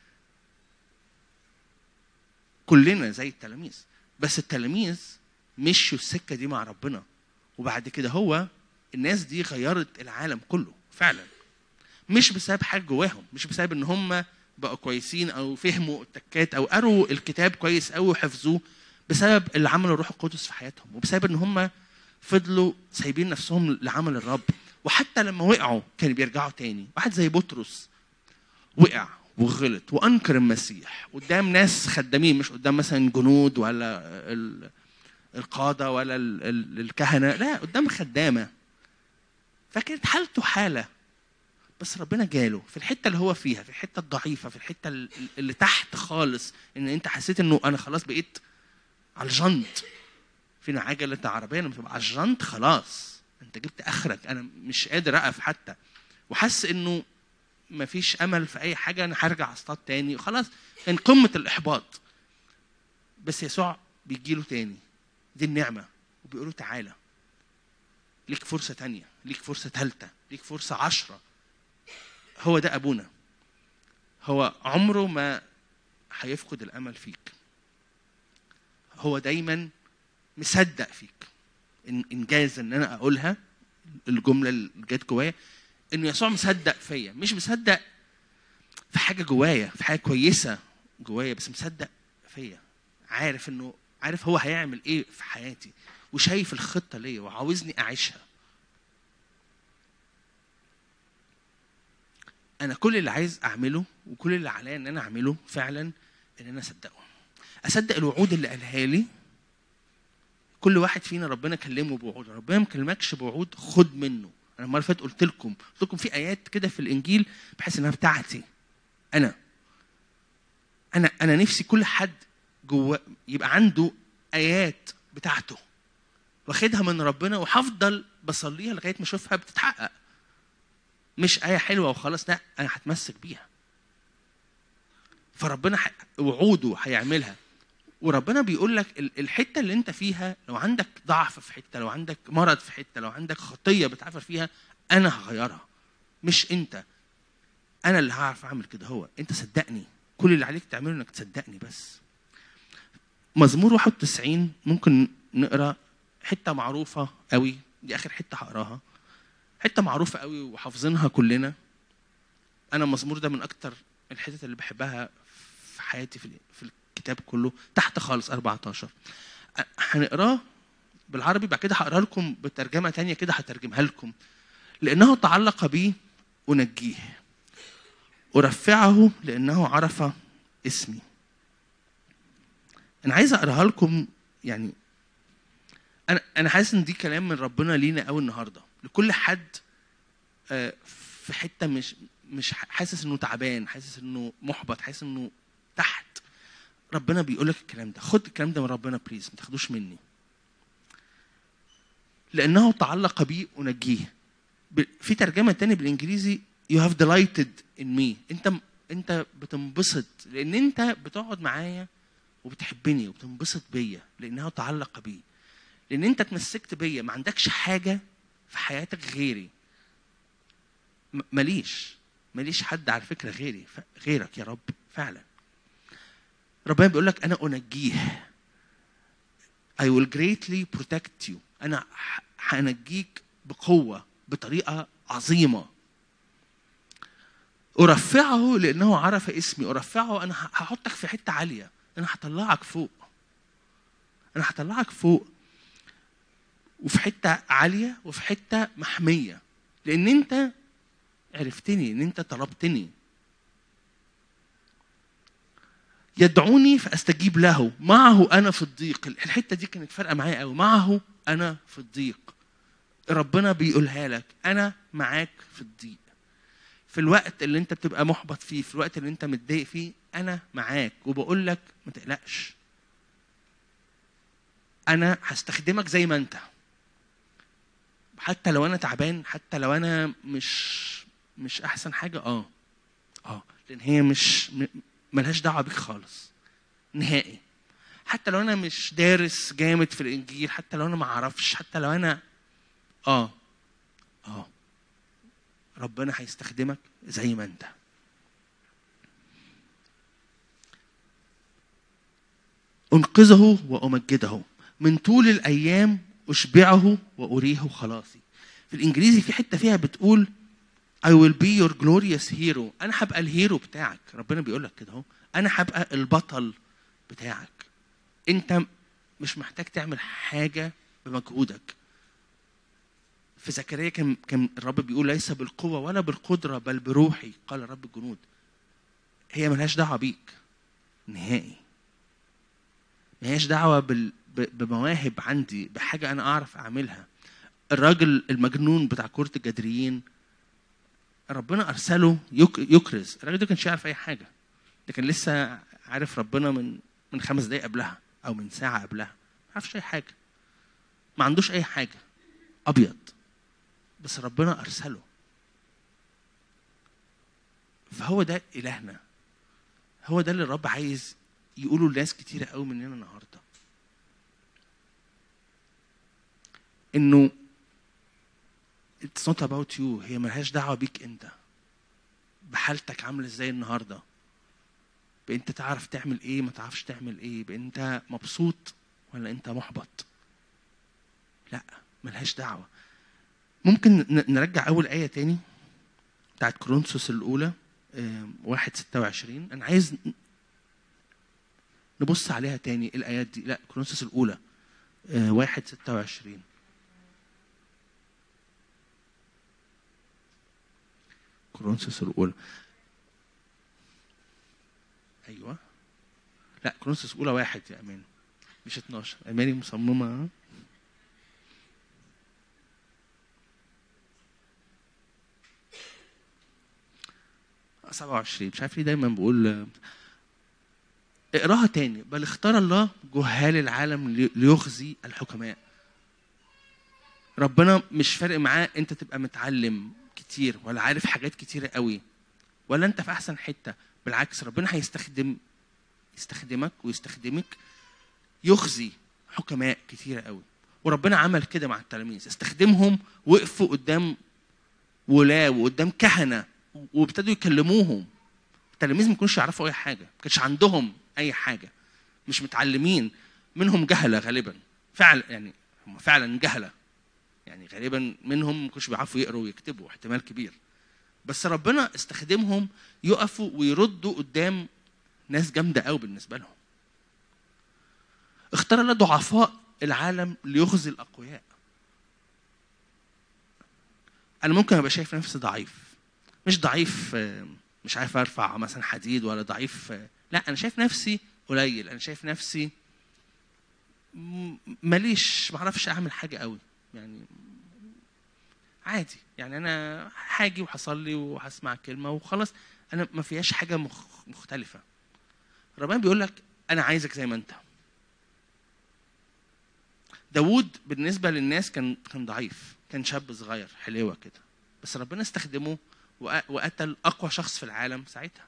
كلنا زي التلاميذ بس التلاميذ مشوا السكه دي مع ربنا وبعد كده هو الناس دي غيرت العالم كله فعلا مش بسبب حاجه جواهم مش بسبب ان هم بقوا كويسين او فهموا التكات او قروا الكتاب كويس قوي وحفظوه بسبب اللي عمله الروح القدس في حياتهم وبسبب ان هم فضلوا سايبين نفسهم لعمل الرب وحتى لما وقعوا كانوا بيرجعوا تاني واحد زي بطرس وقع وغلط وانكر المسيح قدام ناس خدامين مش قدام مثلا جنود ولا ال- القاده ولا ال- ال- الكهنه لا قدام خدامه فكانت حالته حاله بس ربنا جاله في الحته اللي هو فيها في الحته الضعيفه في الحته ال- اللي تحت خالص ان انت حسيت انه انا خلاص بقيت على الجنط فينا عجله عربيه لما تبقى على الجنط خلاص انت جبت اخرك انا مش قادر اقف حتى وحس انه مفيش امل في اي حاجه انا هرجع اصطاد تاني خلاص كان قمه الاحباط بس يسوع بيجي له تاني دي النعمه وبيقول له تعالى ليك فرصه تانية ليك فرصه ثالثه ليك فرصه عشرة هو ده ابونا هو عمره ما هيفقد الامل فيك هو دايما مصدق فيك إن انجاز ان انا اقولها الجمله اللي جت جوايا انه يسوع مصدق فيا مش مصدق في حاجه جوايا في حاجه كويسه جوايا بس مصدق فيا عارف انه عارف هو هيعمل ايه في حياتي وشايف الخطه ليا وعاوزني اعيشها انا كل اللي عايز اعمله وكل اللي عليا ان انا اعمله فعلا ان انا اصدقه اصدق الوعود اللي قالها لي كل واحد فينا ربنا كلمه بوعود ربنا ما كلمكش بوعود خد منه انا المره اللي فاتت قلت لكم قلت لكم في ايات كده في الانجيل بحس انها بتاعتي انا انا انا نفسي كل حد جوه يبقى عنده ايات بتاعته واخدها من ربنا وهفضل بصليها لغايه ما اشوفها بتتحقق مش ايه حلوه وخلاص لا انا هتمسك بيها فربنا ح... وعوده هيعملها وربنا بيقول لك ال- الحته اللي انت فيها لو عندك ضعف في حته لو عندك مرض في حته لو عندك خطيه بتعافر فيها انا هغيرها مش انت انا اللي هعرف اعمل كده هو انت صدقني كل اللي عليك تعمله انك تصدقني بس مزمور 91 ممكن نقرا حته معروفه قوي دي اخر حته هقراها حته معروفه قوي وحافظينها كلنا انا المزمور ده من اكتر الحتت اللي بحبها في حياتي في في الكتاب كله تحت خالص 14 أ- هنقراه بالعربي بعد كده هقرا لكم بترجمه تانية كده هترجمها لكم لانه تعلق بي انجيه ارفعه لانه عرف اسمي انا عايز اقراها لكم يعني انا انا حاسس ان دي كلام من ربنا لينا قوي النهارده لكل حد آه، في حته مش مش حاسس انه تعبان حاسس انه محبط حاسس انه تحت ربنا بيقول لك الكلام ده خد الكلام ده من ربنا بليز ما تاخدوش مني لانه تعلق بي انجيه ب- في ترجمه تاني بالانجليزي you have delighted in me انت انت بتنبسط لان انت بتقعد معايا وبتحبني وبتنبسط بيا لانه تعلق بي لان انت اتمسكت بيا ما عندكش حاجه في حياتك غيري م- ماليش ماليش حد على فكره غيري ف- غيرك يا رب فعلا ربنا بيقول لك انا انجيه I will greatly protect you انا ح- هنجيك بقوه بطريقه عظيمه ارفعه لانه عرف اسمي ارفعه انا ه- هحطك في حته عاليه انا هطلعك فوق انا هطلعك فوق وفي حته عاليه وفي حته محميه لان انت عرفتني ان انت طلبتني يدعوني فاستجيب له معه انا في الضيق الحته دي كانت فارقه معايا قوي معه انا في الضيق ربنا بيقولها لك انا معاك في الضيق في الوقت اللي انت بتبقى محبط فيه في الوقت اللي انت متضايق فيه انا معاك وبقول لك ما تقلقش انا هستخدمك زي ما انت حتى لو انا تعبان حتى لو انا مش مش احسن حاجه اه اه لان هي مش م- ملهاش دعوه بيك خالص نهائي حتى لو انا مش دارس جامد في الانجيل حتى لو انا ما اعرفش حتى لو انا اه اه ربنا هيستخدمك زي ما انت انقذه وامجده من طول الايام اشبعه واريه خلاصي في الانجليزي في حته فيها بتقول I will be your glorious hero انا هبقى الهيرو بتاعك ربنا بيقول لك كده اهو انا هبقى البطل بتاعك انت مش محتاج تعمل حاجه بمجهودك في زكريا كان كان الرب بيقول ليس بالقوه ولا بالقدره بل بروحي قال رب الجنود هي ملهاش دعوه بيك نهائي ملهاش دعوه بال ب- بمواهب عندي بحاجه انا اعرف اعملها الراجل المجنون بتاع كرة الجدريين ربنا ارسله يك... يكرز الراجل ده كانش يعرف اي حاجه ده كان لسه عارف ربنا من من خمس دقايق قبلها او من ساعه قبلها ما عرفش اي حاجه ما عندوش اي حاجه ابيض بس ربنا ارسله فهو ده الهنا هو ده اللي الرب عايز يقوله لناس كتيره قوي مننا النهارده انه it's not about you هي ملهاش دعوه بيك انت بحالتك عامله ازاي النهارده بانت تعرف تعمل ايه ما تعرفش تعمل ايه بانت مبسوط ولا انت محبط لا ملهاش دعوه ممكن ن- نرجع اول ايه تاني بتاعت كورنثوس الاولى آم، واحد ستة وعشرين انا عايز ن- نبص عليها تاني الايات دي لا كورنثوس الاولى آه، واحد ستة وعشرين كورنثوس الاولى ايوه لا كورنثوس الاولى واحد يا امان مش 12 اماني مصممه ها؟ 27 مش عارف ليه دايما بقول آه، اقراها تاني بل اختار الله جهال العالم لي- ليخزي الحكماء ربنا مش فارق معاه انت تبقى متعلم كتير ولا عارف حاجات كتيرة قوي ولا انت في احسن حتة بالعكس ربنا هيستخدم يستخدمك ويستخدمك يخزي حكماء كتيرة قوي وربنا عمل كده مع التلاميذ استخدمهم وقفوا قدام ولاة وقدام كهنة وابتدوا يكلموهم التلاميذ ما كانوش يعرفوا اي حاجه ما كانش عندهم اي حاجه مش متعلمين منهم جهله غالبا فعلا يعني هم فعلا جهله يعني غالبا منهم ما كانوش بيعرفوا يقروا ويكتبوا احتمال كبير بس ربنا استخدمهم يقفوا ويردوا قدام ناس جامده قوي بالنسبه لهم اختار الله ضعفاء العالم ليخزي الاقوياء انا ممكن ابقى شايف نفسي ضعيف مش ضعيف آه، مش عارف ارفع مثلا حديد ولا ضعيف آه، لا انا شايف نفسي قليل انا شايف نفسي م- ماليش ما اعرفش اعمل حاجه قوي يعني عادي يعني انا هاجي وهصلي وهسمع كلمه وخلاص انا ما فيهاش حاجه مخ- مختلفه ربنا بيقول لك انا عايزك زي ما انت داوود بالنسبه للناس كان كان ضعيف كان شاب صغير حلوه كده بس ربنا استخدمه وق- وقتل اقوى شخص في العالم ساعتها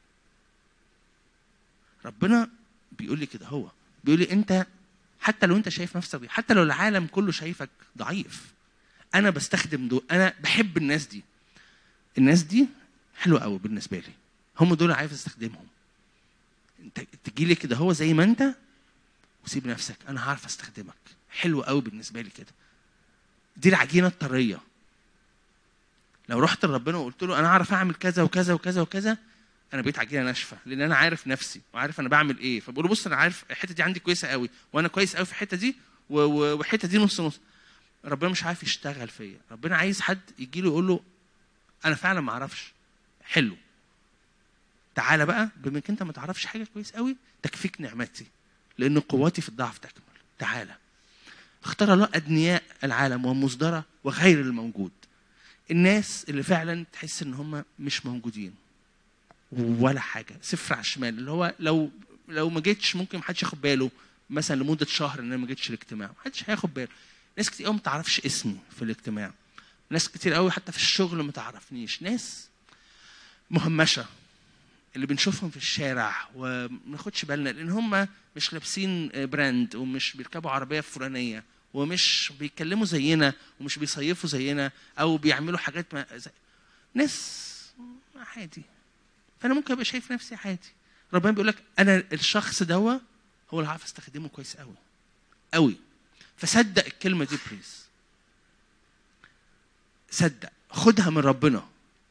ربنا بيقول لي كده هو بيقول لي انت حتى لو انت شايف نفسك ضعيف حتى لو العالم كله شايفك ضعيف انا بستخدم دول انا بحب الناس دي الناس دي حلو قوي بالنسبه لي هم دول عارف استخدمهم انت تجي لي كده هو زي ما انت وسيب نفسك انا هعرف استخدمك حلو قوي بالنسبه لي كده دي العجينه الطريه لو رحت لربنا وقلت له انا اعرف اعمل كذا وكذا وكذا وكذا انا بقيت عجينه ناشفه لان انا عارف نفسي وعارف انا بعمل ايه فبقول له بص انا عارف الحته دي عندي كويسه قوي وانا كويس قوي في الحته دي و- و- والحته دي نص نص ربنا مش عارف يشتغل فيا ربنا عايز حد يجي له يقول له انا فعلا ما اعرفش حلو تعالى بقى بما انك انت ما تعرفش حاجه كويس قوي تكفيك نعمتي لان قوتي في الضعف تكمل تعالى اختار الله ادنياء العالم ومصدره وغير الموجود الناس اللي فعلا تحس ان هم مش موجودين ولا حاجه صفر على الشمال اللي هو لو لو ما جيتش ممكن محدش ياخد باله مثلا لمده شهر ان انا ما جيتش الاجتماع محدش هياخد باله ناس كتير قوي ما تعرفش اسمي في الاجتماع ناس كتير قوي حتى في الشغل ما تعرفنيش ناس مهمشه اللي بنشوفهم في الشارع وما ناخدش بالنا لان هم مش لابسين براند ومش بيركبوا عربيه فلانيه ومش بيتكلموا زينا ومش بيصيفوا زينا او بيعملوا حاجات ما زي... ناس عادي فانا ممكن ابقى شايف نفسي عادي ربنا بيقول لك انا الشخص دوا هو اللي عارف استخدمه كويس قوي قوي فصدق الكلمه دي بليز صدق خدها من ربنا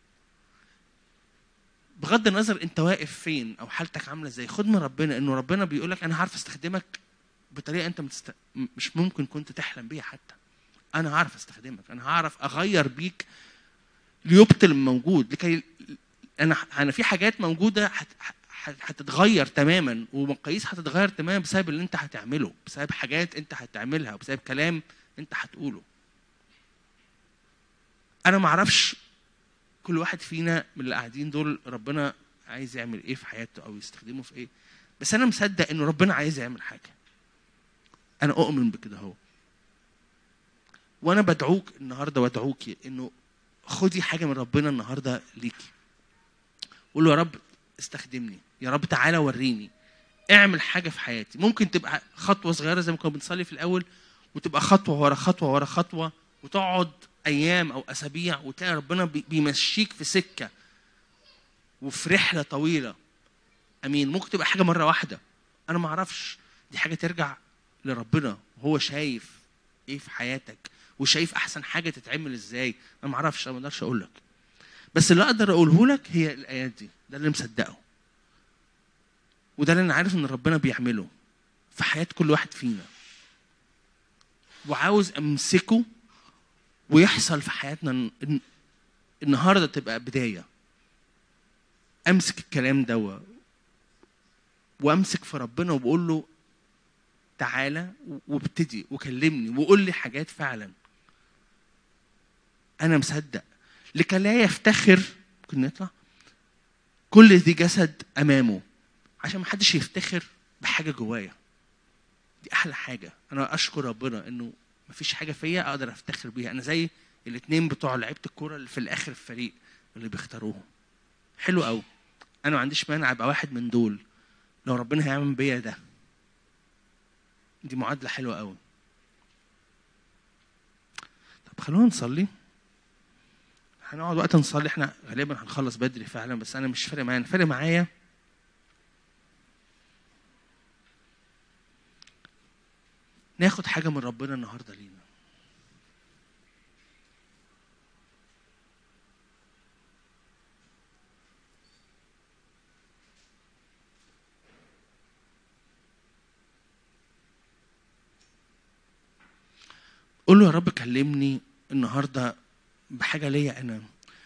بغض النظر انت واقف فين او حالتك عامله ازاي خد من ربنا انه ربنا بيقول لك انا عارف استخدمك بطريقه انت متست... م- مش ممكن كنت تحلم بيها حتى انا هعرف استخدمك انا هعرف اغير بيك ليبطل الموجود لكي انا انا في حاجات موجوده هت... هت- هتتغير تماما ومقاييس هتتغير تماما بسبب اللي انت هتعمله بسبب حاجات انت هتعملها بسبب كلام انت هتقوله انا ما اعرفش كل واحد فينا من اللي قاعدين دول ربنا عايز يعمل ايه في حياته او يستخدمه في ايه بس انا مصدق انه ربنا عايز يعمل حاجه انا اؤمن بكده هو وانا بدعوك النهارده وادعوكي انه خدي حاجه من ربنا النهارده ليكي قول له يا رب استخدمني يا رب تعالى وريني اعمل حاجه في حياتي ممكن تبقى خطوه صغيره زي ما كنا بنصلي في الاول وتبقى خطوه ورا خطوه ورا خطوه وتقعد ايام او اسابيع وتلاقي ربنا بي- بيمشيك في سكه وفي رحله طويله امين ممكن تبقى حاجه مره واحده انا ما اعرفش دي حاجه ترجع لربنا وهو شايف ايه في حياتك وشايف احسن حاجه تتعمل ازاي انا ما اعرفش انا ما اقدرش اقول لك بس اللي اقدر اقوله لك هي الايات دي ده اللي مصدقه وده اللي انا عارف ان ربنا بيعمله في حياه كل واحد فينا وعاوز امسكه ويحصل في حياتنا إن- إن- النهارده تبقى بدايه امسك الكلام دوا وامسك في ربنا وبقول له تعالى وابتدي وكلمني وقول لي حاجات فعلا انا مصدق لكي لا يفتخر ممكن نطلع كل ذي جسد امامه عشان ما حدش يفتخر بحاجه جوايا دي احلى حاجه انا اشكر ربنا انه ما فيش حاجه فيا اقدر افتخر بيها انا زي الاثنين بتوع لعيبه الكوره اللي في الاخر الفريق اللي بيختاروهم حلو قوي انا ما عنديش مانع ابقى واحد من دول لو ربنا هيعمل بيا ده دي معادله حلوه قوي طب خلونا نصلي هنقعد وقت نصلي احنا غالبا هنخلص بدري فعلا بس انا مش فارق معايا أنا فارق معايا ناخد حاجه من ربنا النهارده لينا قول له يا رب كلمني النهارده بحاجه ليا انا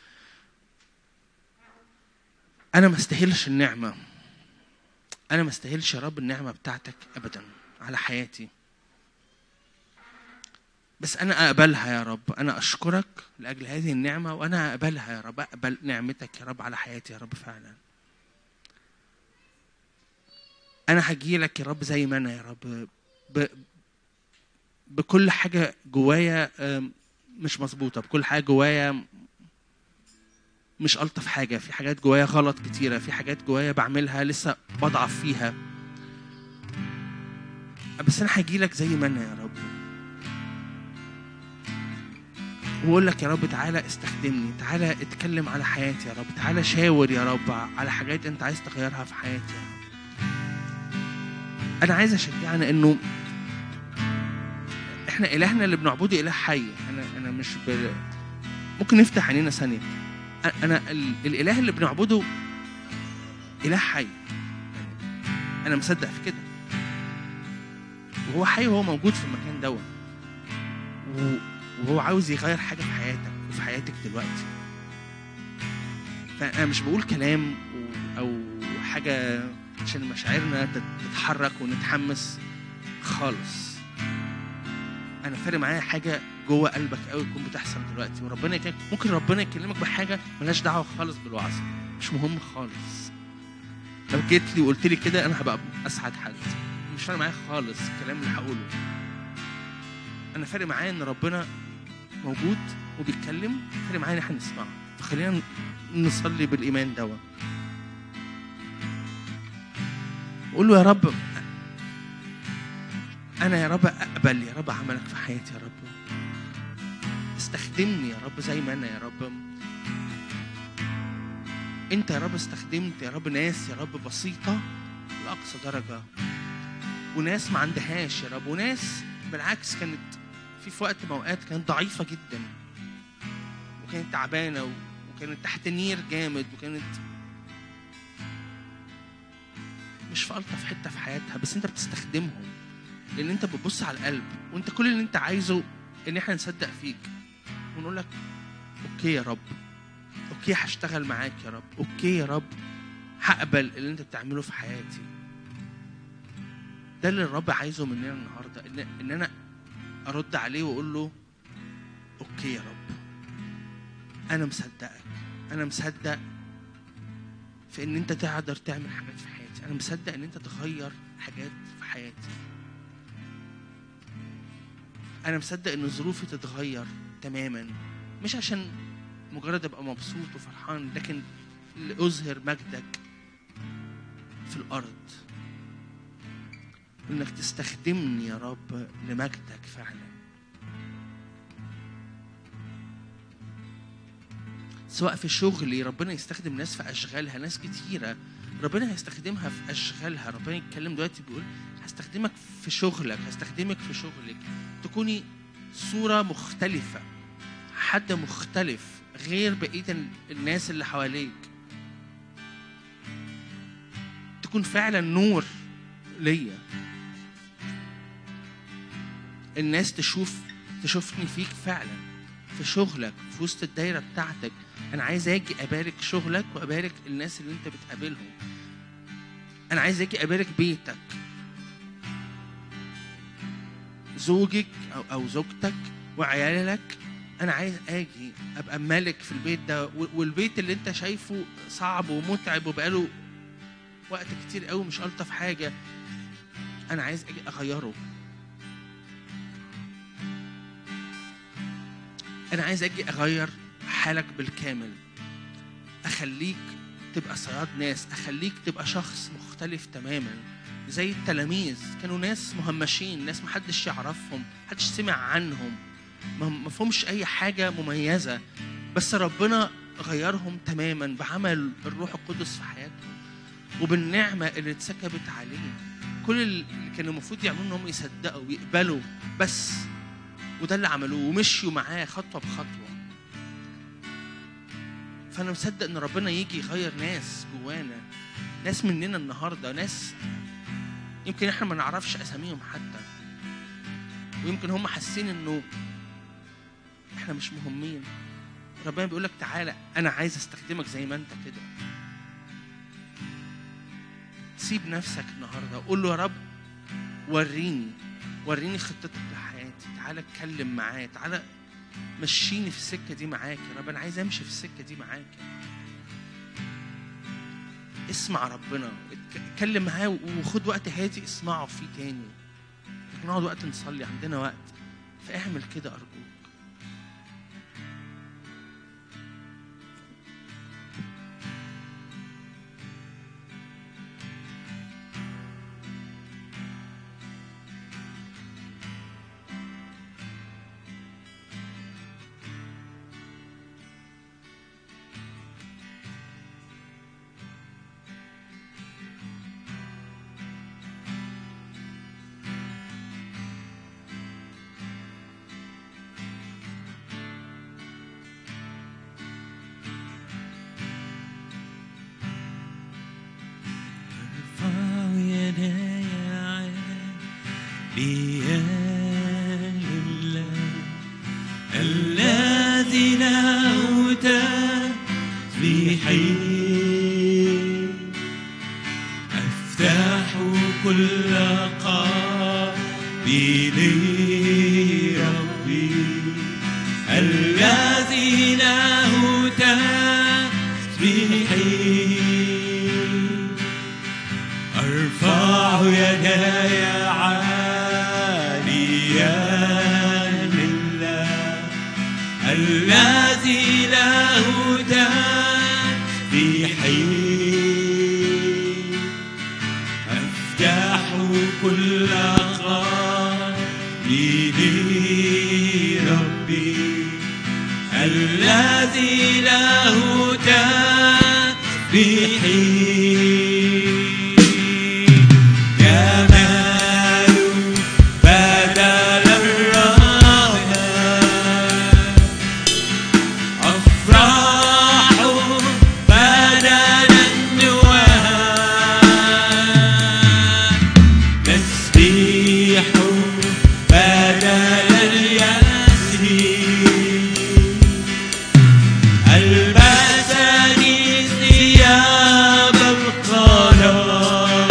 انا ما استاهلش النعمه انا ما استاهلش يا رب النعمه بتاعتك ابدا على حياتي بس انا اقبلها يا رب انا اشكرك لاجل هذه النعمه وانا اقبلها يا رب اقبل نعمتك يا رب على حياتي يا رب فعلا انا هجي لك يا رب زي ما انا يا رب ب... بكل حاجه جوايا أم، مش مظبوطه بكل حاجه جوايا مش الطف حاجه في حاجات جوايا غلط كتيره في حاجات جوايا بعملها لسه بضعف فيها بس انا هجي لك زي ما انا يا رب واقول لك يا رب تعالى استخدمني تعالى اتكلم على حياتي يا رب تعالى شاور يا رب على حاجات انت عايز تغيرها في حياتي يا رب انا عايز اشجعنا انه احنا الهنا اللي بنعبده اله حي انا انا مش ب... ممكن نفتح عينينا ثانيه أ- انا ال... الاله اللي بنعبده اله حي انا مصدق في كده وهو حي وهو موجود في المكان دوت و- وهو عاوز يغير حاجه في حياتك وفي حياتك دلوقتي فانا مش بقول كلام و- او حاجه عشان مشاعرنا تت- تتحرك ونتحمس خالص انا فارق معايا حاجه جوه قلبك قوي تكون بتحصل دلوقتي وربنا يكلمك ممكن ربنا يكلمك بحاجه ملهاش دعوه خالص بالوعظ مش مهم خالص لو جيت لي وقلت لي كده انا هبقى اسعد حد مش فارق معايا خالص الكلام اللي هقوله انا فارق معايا ان ربنا موجود وبيتكلم فارق معايا ان احنا نسمعه فخلينا نصلي بالايمان دوت قول له يا رب انا يا رب اقبل يا رب عملك في حياتي يا رب استخدمني يا رب زي ما انا يا رب انت يا رب استخدمت يا رب ناس يا رب بسيطه لاقصى درجه وناس ما عندهاش يا رب وناس بالعكس كانت في في وقت من اوقات كانت ضعيفه جدا وكانت تعبانه و- وكانت تحت نير جامد وكانت مش في الطف حته في حياتها بس انت بتستخدمهم لان انت بتبص على القلب وانت كل اللي انت عايزه ان احنا نصدق فيك ونقول لك اوكي يا رب اوكي هشتغل معاك يا رب اوكي يا رب هقبل اللي انت بتعمله في حياتي ده اللي الرب عايزه مننا النهارده ان ان انا ارد عليه واقول له اوكي يا رب انا مصدقك انا مصدق في ان انت تقدر تعمل حاجات في حياتي انا مصدق ان انت تغير حاجات في حياتي انا مصدق ان ظروفي تتغير تماما مش عشان مجرد ابقى مبسوط وفرحان لكن لاظهر مجدك في الارض انك تستخدمني يا رب لمجدك فعلا سواء في شغلي ربنا يستخدم ناس في اشغالها ناس كتيره ربنا هيستخدمها في اشغالها ربنا يتكلم دلوقتي بيقول هستخدمك في شغلك هستخدمك في شغلك تكوني صوره مختلفه حد مختلف غير بقيه ال- الناس اللي حواليك تكون فعلا نور ليا الناس تشوف تشوفني فيك فعلا في شغلك في وسط الدايره بتاعتك انا عايز اجي ابارك شغلك وابارك الناس اللي انت بتقابلهم انا عايز اجي ابارك بيتك زوجك او او زوجتك وعيالك انا عايز اجي ابقى ملك في البيت ده و- والبيت اللي انت شايفه صعب ومتعب وبقاله وقت كتير قوي مش الطف حاجه انا عايز اجي اغيره انا عايز اجي اغير حالك بالكامل اخليك تبقى صياد ناس اخليك تبقى شخص مختلف تماما زي التلاميذ كانوا ناس مهمشين ناس محدش يعرفهم محدش سمع عنهم ما هم- ما فيهمش اي حاجه مميزه بس ربنا غيرهم تماما بعمل الروح القدس في حياتهم وبالنعمه اللي اتسكبت عليهم كل اللي كانوا المفروض يعملوا انهم يصدقوا ويقبلوا بس وده اللي عملوه ومشيوا معاه خطوه بخطوه فانا مصدق ان ربنا يجي يغير ناس جوانا ناس مننا النهارده ناس يمكن احنا ما نعرفش اساميهم حتى ويمكن هم حاسين انه احنا مش مهمين ربنا بيقول لك تعالى انا عايز استخدمك زي ما انت كده سيب نفسك النهارده قول له يا رب وريني وريني خطتك لحياتي تعالى اتكلم معايا تعالى مشيني في السكه دي معاك يا رب انا عايز امشي في السكه دي معاك اسمع ربنا اتك- اتكلم معاه وخد وقت هادي اسمعه فيه تاني نقعد وقت نصلي عندنا وقت فاعمل كده ارجوك لله الذي له تسبيحي أفتح كل قلبي لربي الذي له تسبيحي أرفع يداي عاليا لله الذي له تسبيحي أفتح كل قلبي لربي الذي له تسبيحي جمال بدل الرحمة أفراح بدل النواه تسبيح بدل اليأس ألبسني ثياب القرار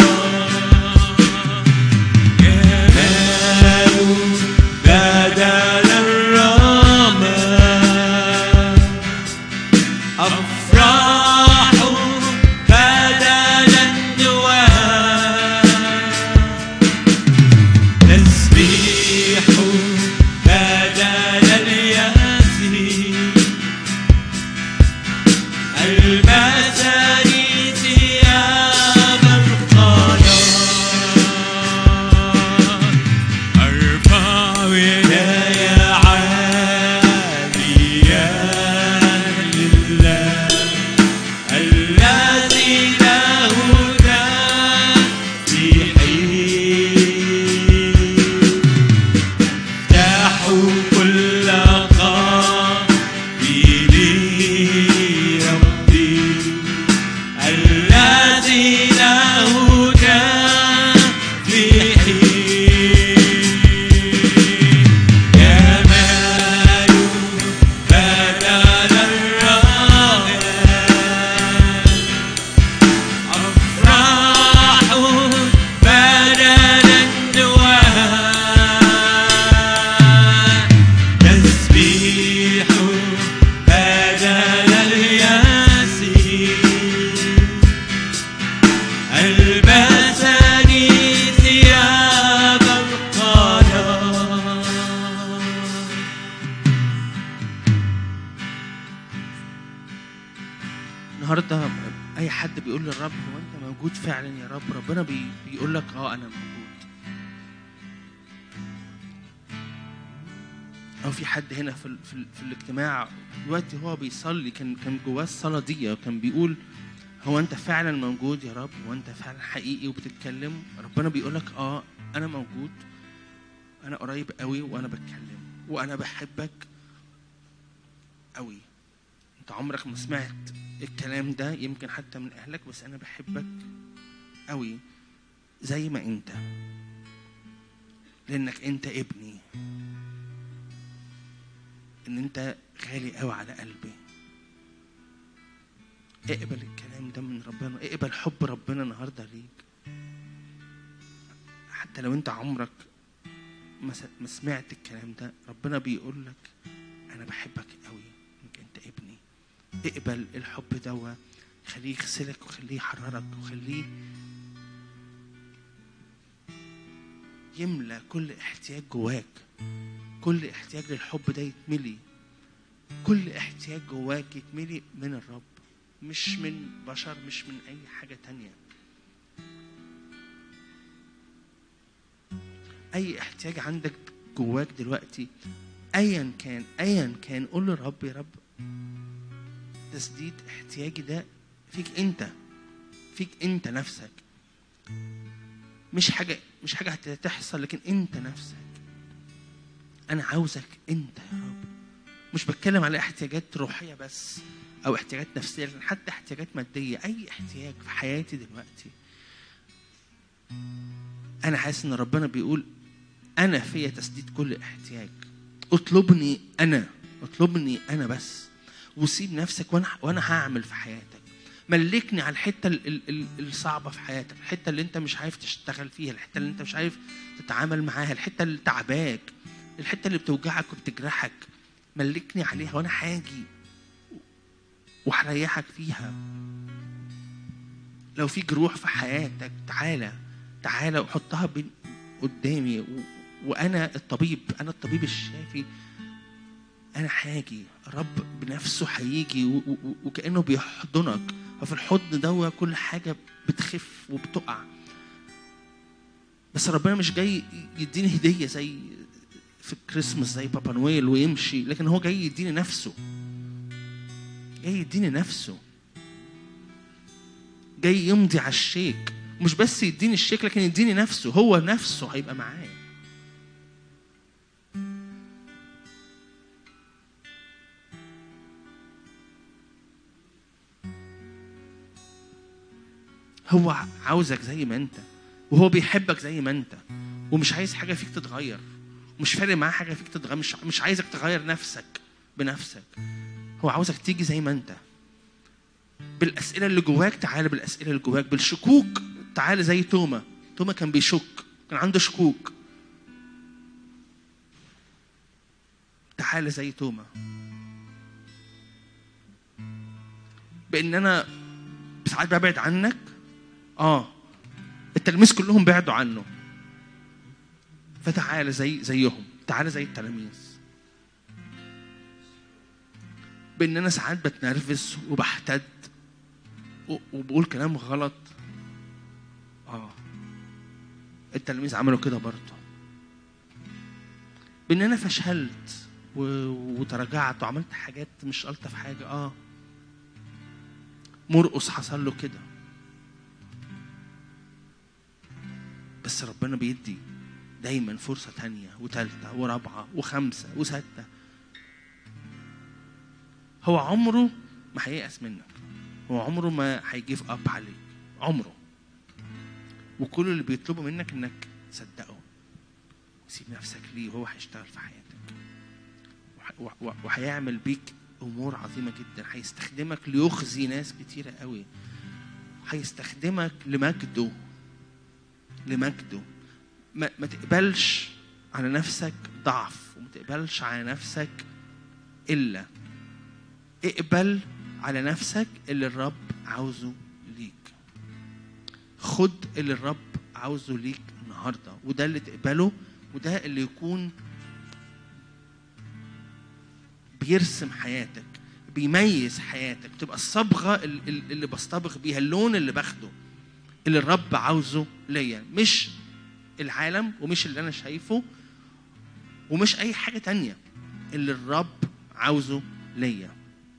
جمال بدل الرماد أفراح بدل النواه تسبيح بدل اليأس ألبسني ثياب القرار أرفع يداي عاليا لله الذي له تسبيحي افتح كل قلبي لربي الذي له تسبيحي جمال بدل الرغم أفراح بدل النواه تسبيح بدل الياس ألبسني ثياب القرار النهارده اي حد بيقول للرب هو انت موجود فعلا يا رب ربنا بي بيقول لك اه انا موجود او في حد هنا في ال في, ال في الاجتماع دلوقتي هو بيصلي كان كان جواه الصلاه دي وكان بيقول هو انت فعلا موجود يا رب هو انت فعلا حقيقي وبتتكلم ربنا بيقول لك اه انا موجود انا قريب قوي وانا بتكلم وانا بحبك قوي انت عمرك ما سمعت الكلام ده يمكن حتى من اهلك بس انا بحبك قوي زي ما انت لانك انت ابني ان انت غالي قوي على قلبي اقبل الكلام ده من ربنا اقبل حب ربنا النهارده ليك حتى لو انت عمرك ما س- ما سمعت الكلام ده ربنا بيقول لك انا بحبك قوي انك انت ابني اقبل الحب ده خليه يغسلك وخليه يحررك وخليه يملى كل احتياج جواك كل احتياج للحب ده يتملي كل احتياج جواك يتملي من الرب مش من بشر مش من اي حاجه تانية اي احتياج عندك جواك دلوقتي ايا كان ايا كان قول للرب يا رب تسديد احتياجي ده فيك انت فيك انت نفسك مش حاجه مش حاجه هتحصل لكن انت نفسك انا عاوزك انت يا رب مش بتكلم على احتياجات روحيه بس او احتياجات نفسيه لكن حتى احتياجات ماديه اي احتياج في حياتي دلوقتي انا حاسس ان ربنا بيقول انا فيا تسديد كل احتياج اطلبني انا اطلبني انا بس وسيب نفسك وانا وانا هعمل في حياتك ملكني على الحته ال- ال- ال- الصعبه في حياتك الحته اللي انت مش عارف تشتغل فيها الحته اللي انت مش عارف تتعامل معاها الحته اللي تعباك الحته اللي بتوجعك وبتجرحك ملكني عليها وانا هاجي وهريحك فيها لو في جروح في حياتك تعالى تعالى وحطها بين قدامي و... وانا الطبيب انا الطبيب الشافي انا هاجي رب بنفسه هيجي و... و... وكانه بيحضنك ففي الحضن ده كل حاجه بتخف وبتقع بس ربنا مش جاي يديني هديه زي في الكريسماس زي بابا نويل ويمشي لكن هو جاي يديني نفسه جاي يديني نفسه جاي يمضي على الشيك مش بس يديني الشيك لكن يديني نفسه هو نفسه هيبقى معايا هو عاوزك زي ما انت وهو بيحبك زي ما انت ومش عايز حاجه فيك تتغير ومش فارق معاه حاجه فيك تتغير مش مش عايزك تغير نفسك بنفسك هو عاوزك تيجي زي ما انت بالاسئله اللي جواك تعالى بالاسئله اللي جواك بالشكوك تعالى زي توما توما كان بيشك كان عنده شكوك تعالى زي توما بان انا ساعات ببعد عنك اه التلاميذ كلهم بعدوا عنه فتعالى زي زيهم تعالى زي التلاميذ بان انا ساعات بتنرفز وبحتد و- وبقول كلام غلط اه التلاميذ عملوا كده برضه بان انا فشلت و... وتراجعت وعملت حاجات مش الطف حاجه اه مرقص حصل له كده بس ربنا بيدي دايما فرصة تانية وتالتة ورابعة وخمسة وستة هو عمره ما هييأس منك هو عمره ما هيجيف اب عليك عمره وكل اللي بيطلبه منك انك تصدقه وسيب نفسك ليه وهو هيشتغل في حياتك وح- وح- وهيعمل بيك امور عظيمه جدا هيستخدمك ليخزي ناس كتيره قوي هيستخدمك لمجده لمجده ما, ما تقبلش على نفسك ضعف وما تقبلش على نفسك الا اقبل على نفسك اللي الرب عاوزه ليك خد اللي الرب عاوزه ليك النهارده وده اللي تقبله وده اللي يكون بيرسم حياتك بيميز حياتك تبقى الصبغه ال- ال- اللي بصطبغ بيها اللون اللي باخده اللي الرب عاوزه ليا مش العالم ومش اللي انا شايفه ومش اي حاجه تانية اللي الرب عاوزه ليا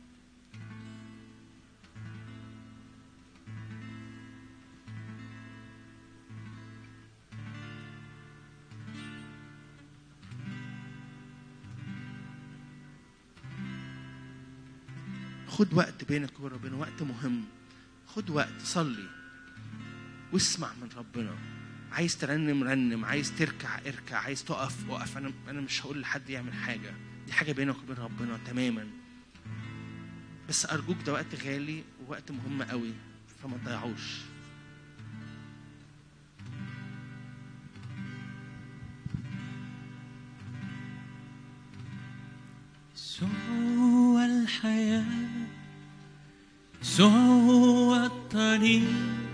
خد وقت بينك وبين ربنا وقت مهم خد وقت صلي واسمع من ربنا عايز ترنم رنم عايز تركع اركع عايز تقف وقف انا انا مش هقول لحد يعمل حاجه دي حاجه بينك وبين ربنا تماما بس ارجوك ده وقت غالي ووقت مهم قوي فما تضيعوش يسوع الحياة يسوع هو الطريق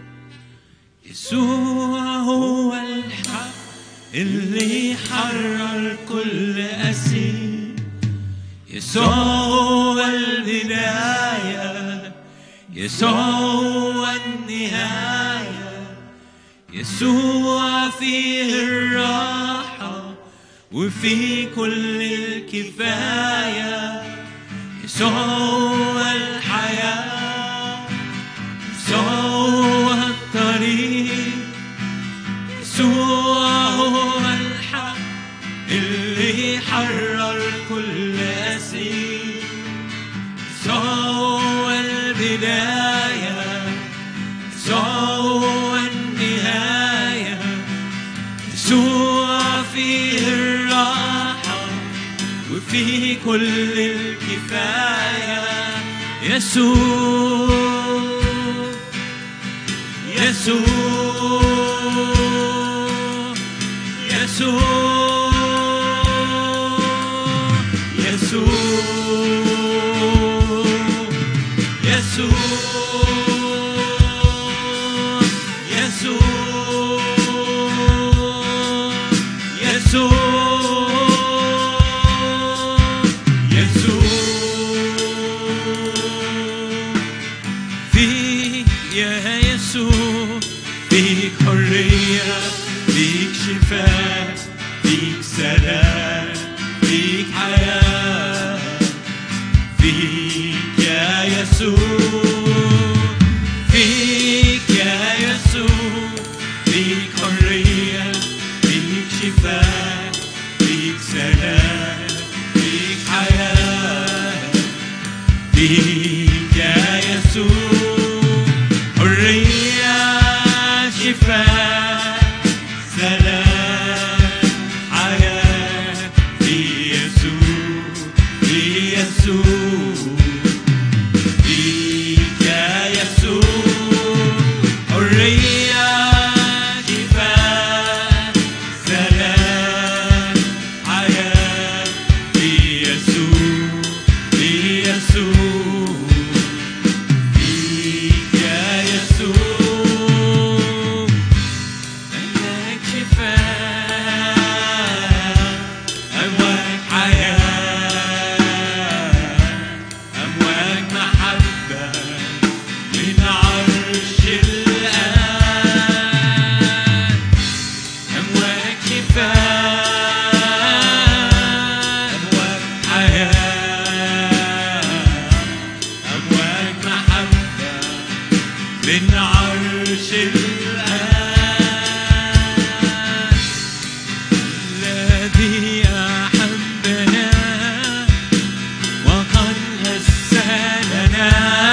يسوع هو الحق اللي حرر كل أسير يسوع هو البداية يسوع هو النهاية يسوع فيه الراحة وفي كل الكفاية يسوع هو الحياة يسوع هو الطريق يسوع هو الحق اللي حرر كل أسير يسوع هو البداية يسوع هو النهاية يسوع فيه فيه كل الكفاية يسوع يسوع يسوع يسوع يسوع يسوع يسوع يسوع فيك يا يسوع فيك حرية فيك شفاء فيك سلام فيك حياة فيك يا يسوع فيك يا يسوع فيك حرية فيك شفاء فيك سلام فيك حياة فيك يا يسوع حرية شفاء سلام حياة في يسوع في يسوع فيك يا يسوع حرية شفاء سلام حياة في يسوع في يسوع فيك يا يسوع أملاك شفاء أمواج حياة أمواج محبة من عرش الآن أمواج شفاء أمواج حياة أمواج محبة من عرش الآن الذي أحبنا وقد غسلنا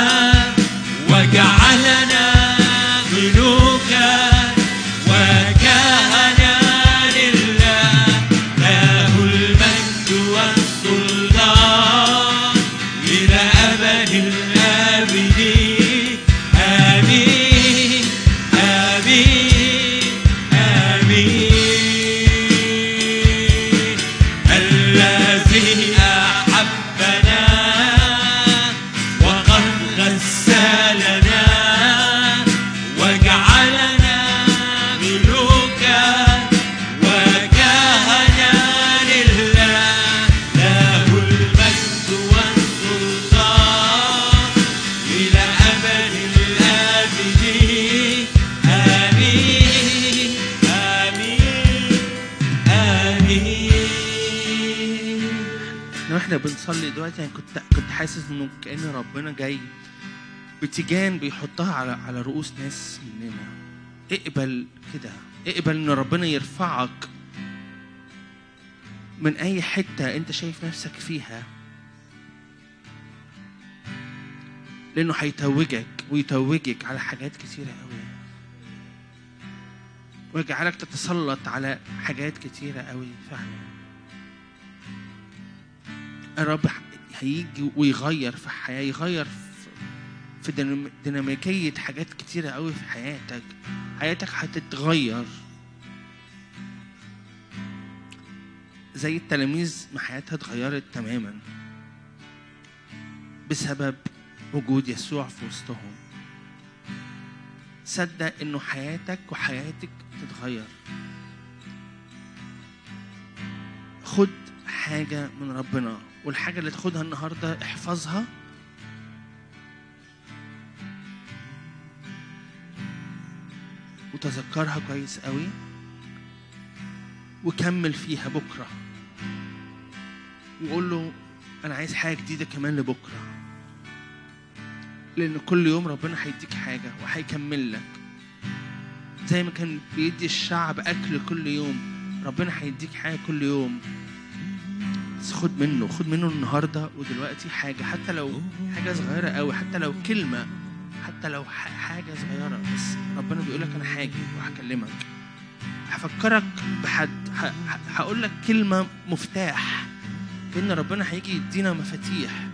وجعلنا ملوكا وكهنا لله له المجد والسلطان إلى أبد الآبدين آمين آمين آمين الذي أحبنا وقد غسلنا وجعلنا ملوكا وكهنا لله له المجد والسلطان إلى أبد الآبدين آمين آمين آمين احنا واحنا بنصلي دلوقتي يعني كنت كنت حاسس انه كأن ربنا جاي بتيجان بيحطها على على رؤوس ناس مننا اقبل كده اقبل ان ربنا يرفعك من اي حته انت شايف نفسك فيها لانه هيتوجك ويتوجك على حاجات كتيره قوي ويجعلك تتسلط على حاجات كتيره قوي فعلا الرب هيجي ويغير في حياة يغير في- في دينام- ديناميكية حاجات كتيرة قوي في حياتك حياتك هتتغير زي التلاميذ ما حياتها اتغيرت تماما بسبب وجود يسوع في وسطهم صدق انه حياتك وحياتك تتغير خد حاجة من ربنا والحاجة اللي تاخدها النهاردة احفظها وتذكرها كويس قوي وكمل فيها بكرة وقول له أنا عايز حاجة جديدة كمان لبكرة لأن كل يوم ربنا هيديك حاجة وهيكمل لك زي ما كان بيدي الشعب أكل كل يوم ربنا هيديك حاجة كل يوم بس خد منه خد منه النهارده ودلوقتي حاجه حتى لو حاجه صغيره قوي حتى لو كلمه حتى لو ح- حاجه صغيره بس ربنا بيقول لك انا هاجي وهكلمك هفكرك بحد ه- ه- هقول لك كلمه مفتاح كأن ربنا هيجي يدينا مفاتيح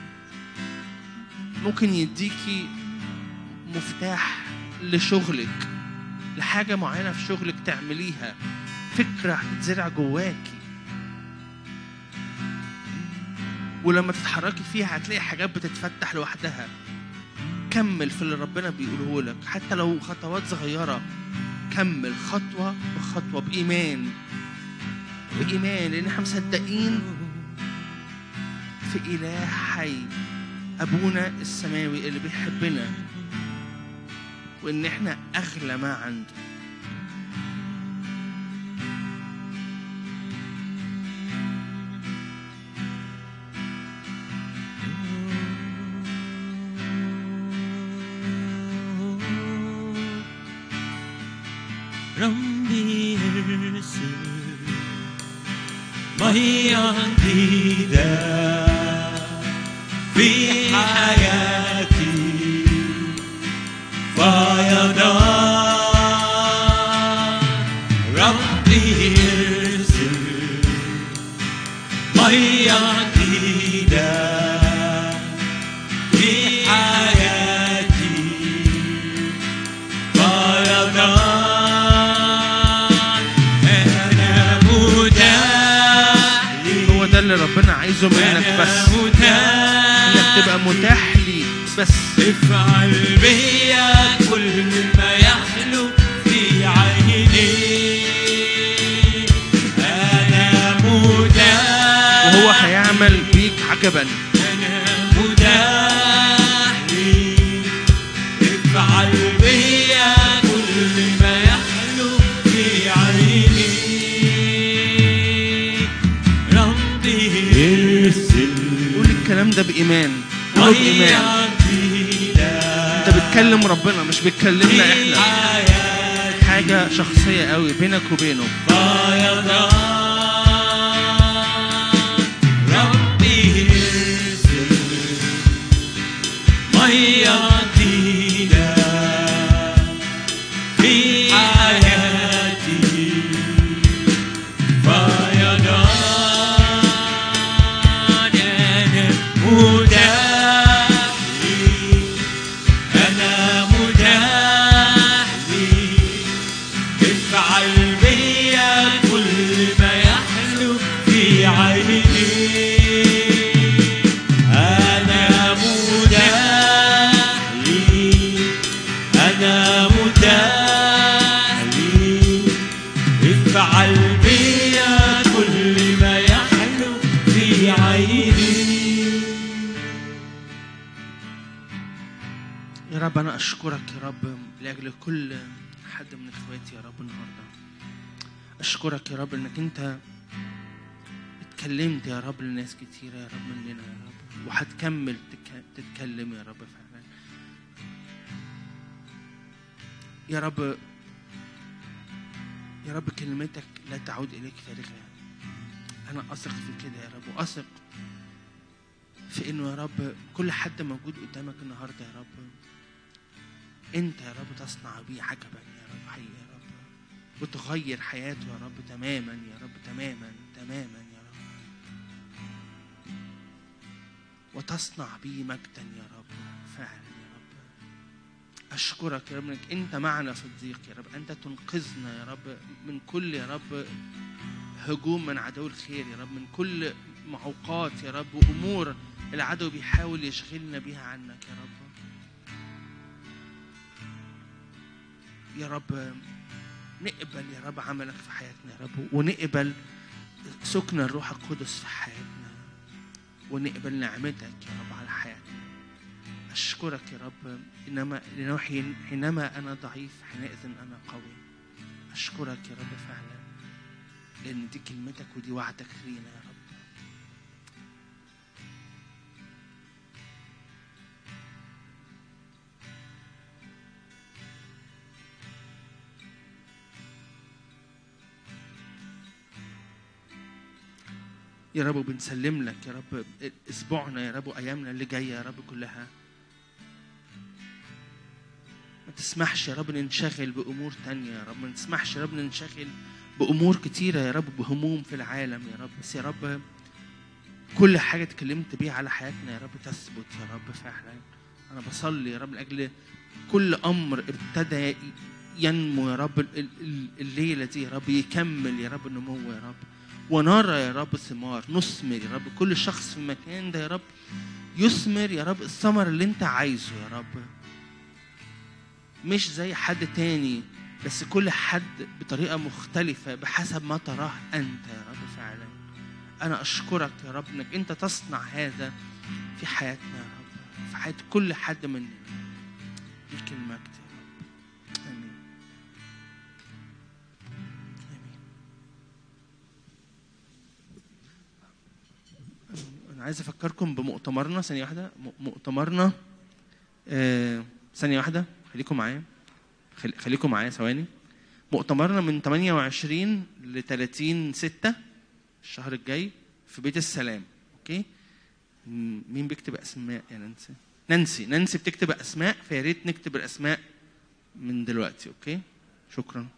ممكن يديكي مفتاح لشغلك لحاجة معينة في شغلك تعمليها فكرة هتتزرع جواكي ولما تتحركي فيها هتلاقي حاجات بتتفتح لوحدها كمل في اللي ربنا بيقوله لك حتى لو خطوات صغيرة كمل خطوة بخطوة بإيمان بإيمان لأن احنا مصدقين في إله حي أبونا السماوي اللي بيحبنا وإن احنا أغلى ما عنده ربي ارسل مية جديدة في حياتي فيضان ربي ارسل مية جديدة في حياتي فيضان أنا متاح هو ده اللي ربنا عايزه منك بس أنا متاح إنك تبقى متاح لي بس افعل بيا كل ما يحلو في عيني أنا متاح وهو هيعمل بيك عجبا أنا متاح لي افعل بيا كل ما يحلو في عيني ربي ارسل قول الكلام ده بإيمان قوله بإيمان انت بتكلم ربنا مش بتكلمنا احنا حاجة شخصية قوي بينك وبينه ربي ارسل مية جديدة في حياتي فيضان أنا متاح لي أنا متاح لي افعل بيا كل ما يحلو في عيني أنا متاح لي أنا متاح لي افعل بيا كل ما يحلو في عيني يا رب أنا أشكرك يا رب لأجل كل حد من إخواتي يا رب النهاردة أشكرك يا رب إنك أنت اتكلمت يا رب لناس كتيرة يا رب مننا يا رب وهتكمل تك- تتكلم يا رب فعلا يا رب يا رب كلمتك لا تعود إليك فارغة أنا أثق في كده يا رب وأثق في إنه يا رب كل حد موجود قدامك النهاردة يا رب انت يا رب تصنع بيه عجبا يا رب حي يا رب وتغير حياته يا رب تماما يا رب تماما تماما يا رب وتصنع بيه مجدا يا رب فعلا يا رب اشكرك يا رب انك انت معنا في الضيق يا رب انت تنقذنا يا رب من كل يا رب هجوم من عدو الخير يا رب من كل معوقات يا رب وامور العدو بيحاول يشغلنا بيها عنك يا رب يا رب نقبل يا رب عملك في حياتنا يا رب ونقبل سكن الروح القدس في حياتنا ونقبل نعمتك يا رب على حياتنا أشكرك يا رب إنما لأنه حين- حينما أنا ضعيف حينئذ أنا قوي أشكرك يا رب فعلا لأن دي كلمتك ودي وعدك لينا يا رب يا رب بنسلم لك يا رب اسبوعنا يا رب وايامنا اللي جايه يا رب كلها ما تسمحش يا رب ننشغل بامور تانية يا رب ما تسمحش يا رب ننشغل بامور كتيره يا رب بهموم في العالم يا رب بس يا رب كل حاجه اتكلمت بيها على حياتنا يا رب تثبت يا رب فعلا انا بصلي يا رب لاجل كل امر ابتدى ينمو يا رب ال- ال- ال- الليله دي يا رب يكمل يا رب نمو يا رب ونرى يا رب ثمار نثمر يا رب كل شخص في المكان ده يا رب يثمر يا رب الثمر اللي انت عايزه يا رب مش زي حد تاني بس كل حد بطريقة مختلفة بحسب ما تراه أنت يا رب فعلا أنا أشكرك يا رب إنك أنت تصنع هذا في حياتنا يا رب في حياة كل حد مننا ليك المجد يا رب آمين آمين أنا عايز أفكركم بمؤتمرنا ثانية واحدة م- مؤتمرنا آه، ثانية واحدة خليكم معايا خل- خليكم معايا ثواني مؤتمرنا من 28 ل 30 6 الشهر الجاي في بيت السلام اوكي م- مين بيكتب اسماء يا نانسي نانسي نانسي بتكتب اسماء فيا ريت نكتب الاسماء من دلوقتي اوكي شكرا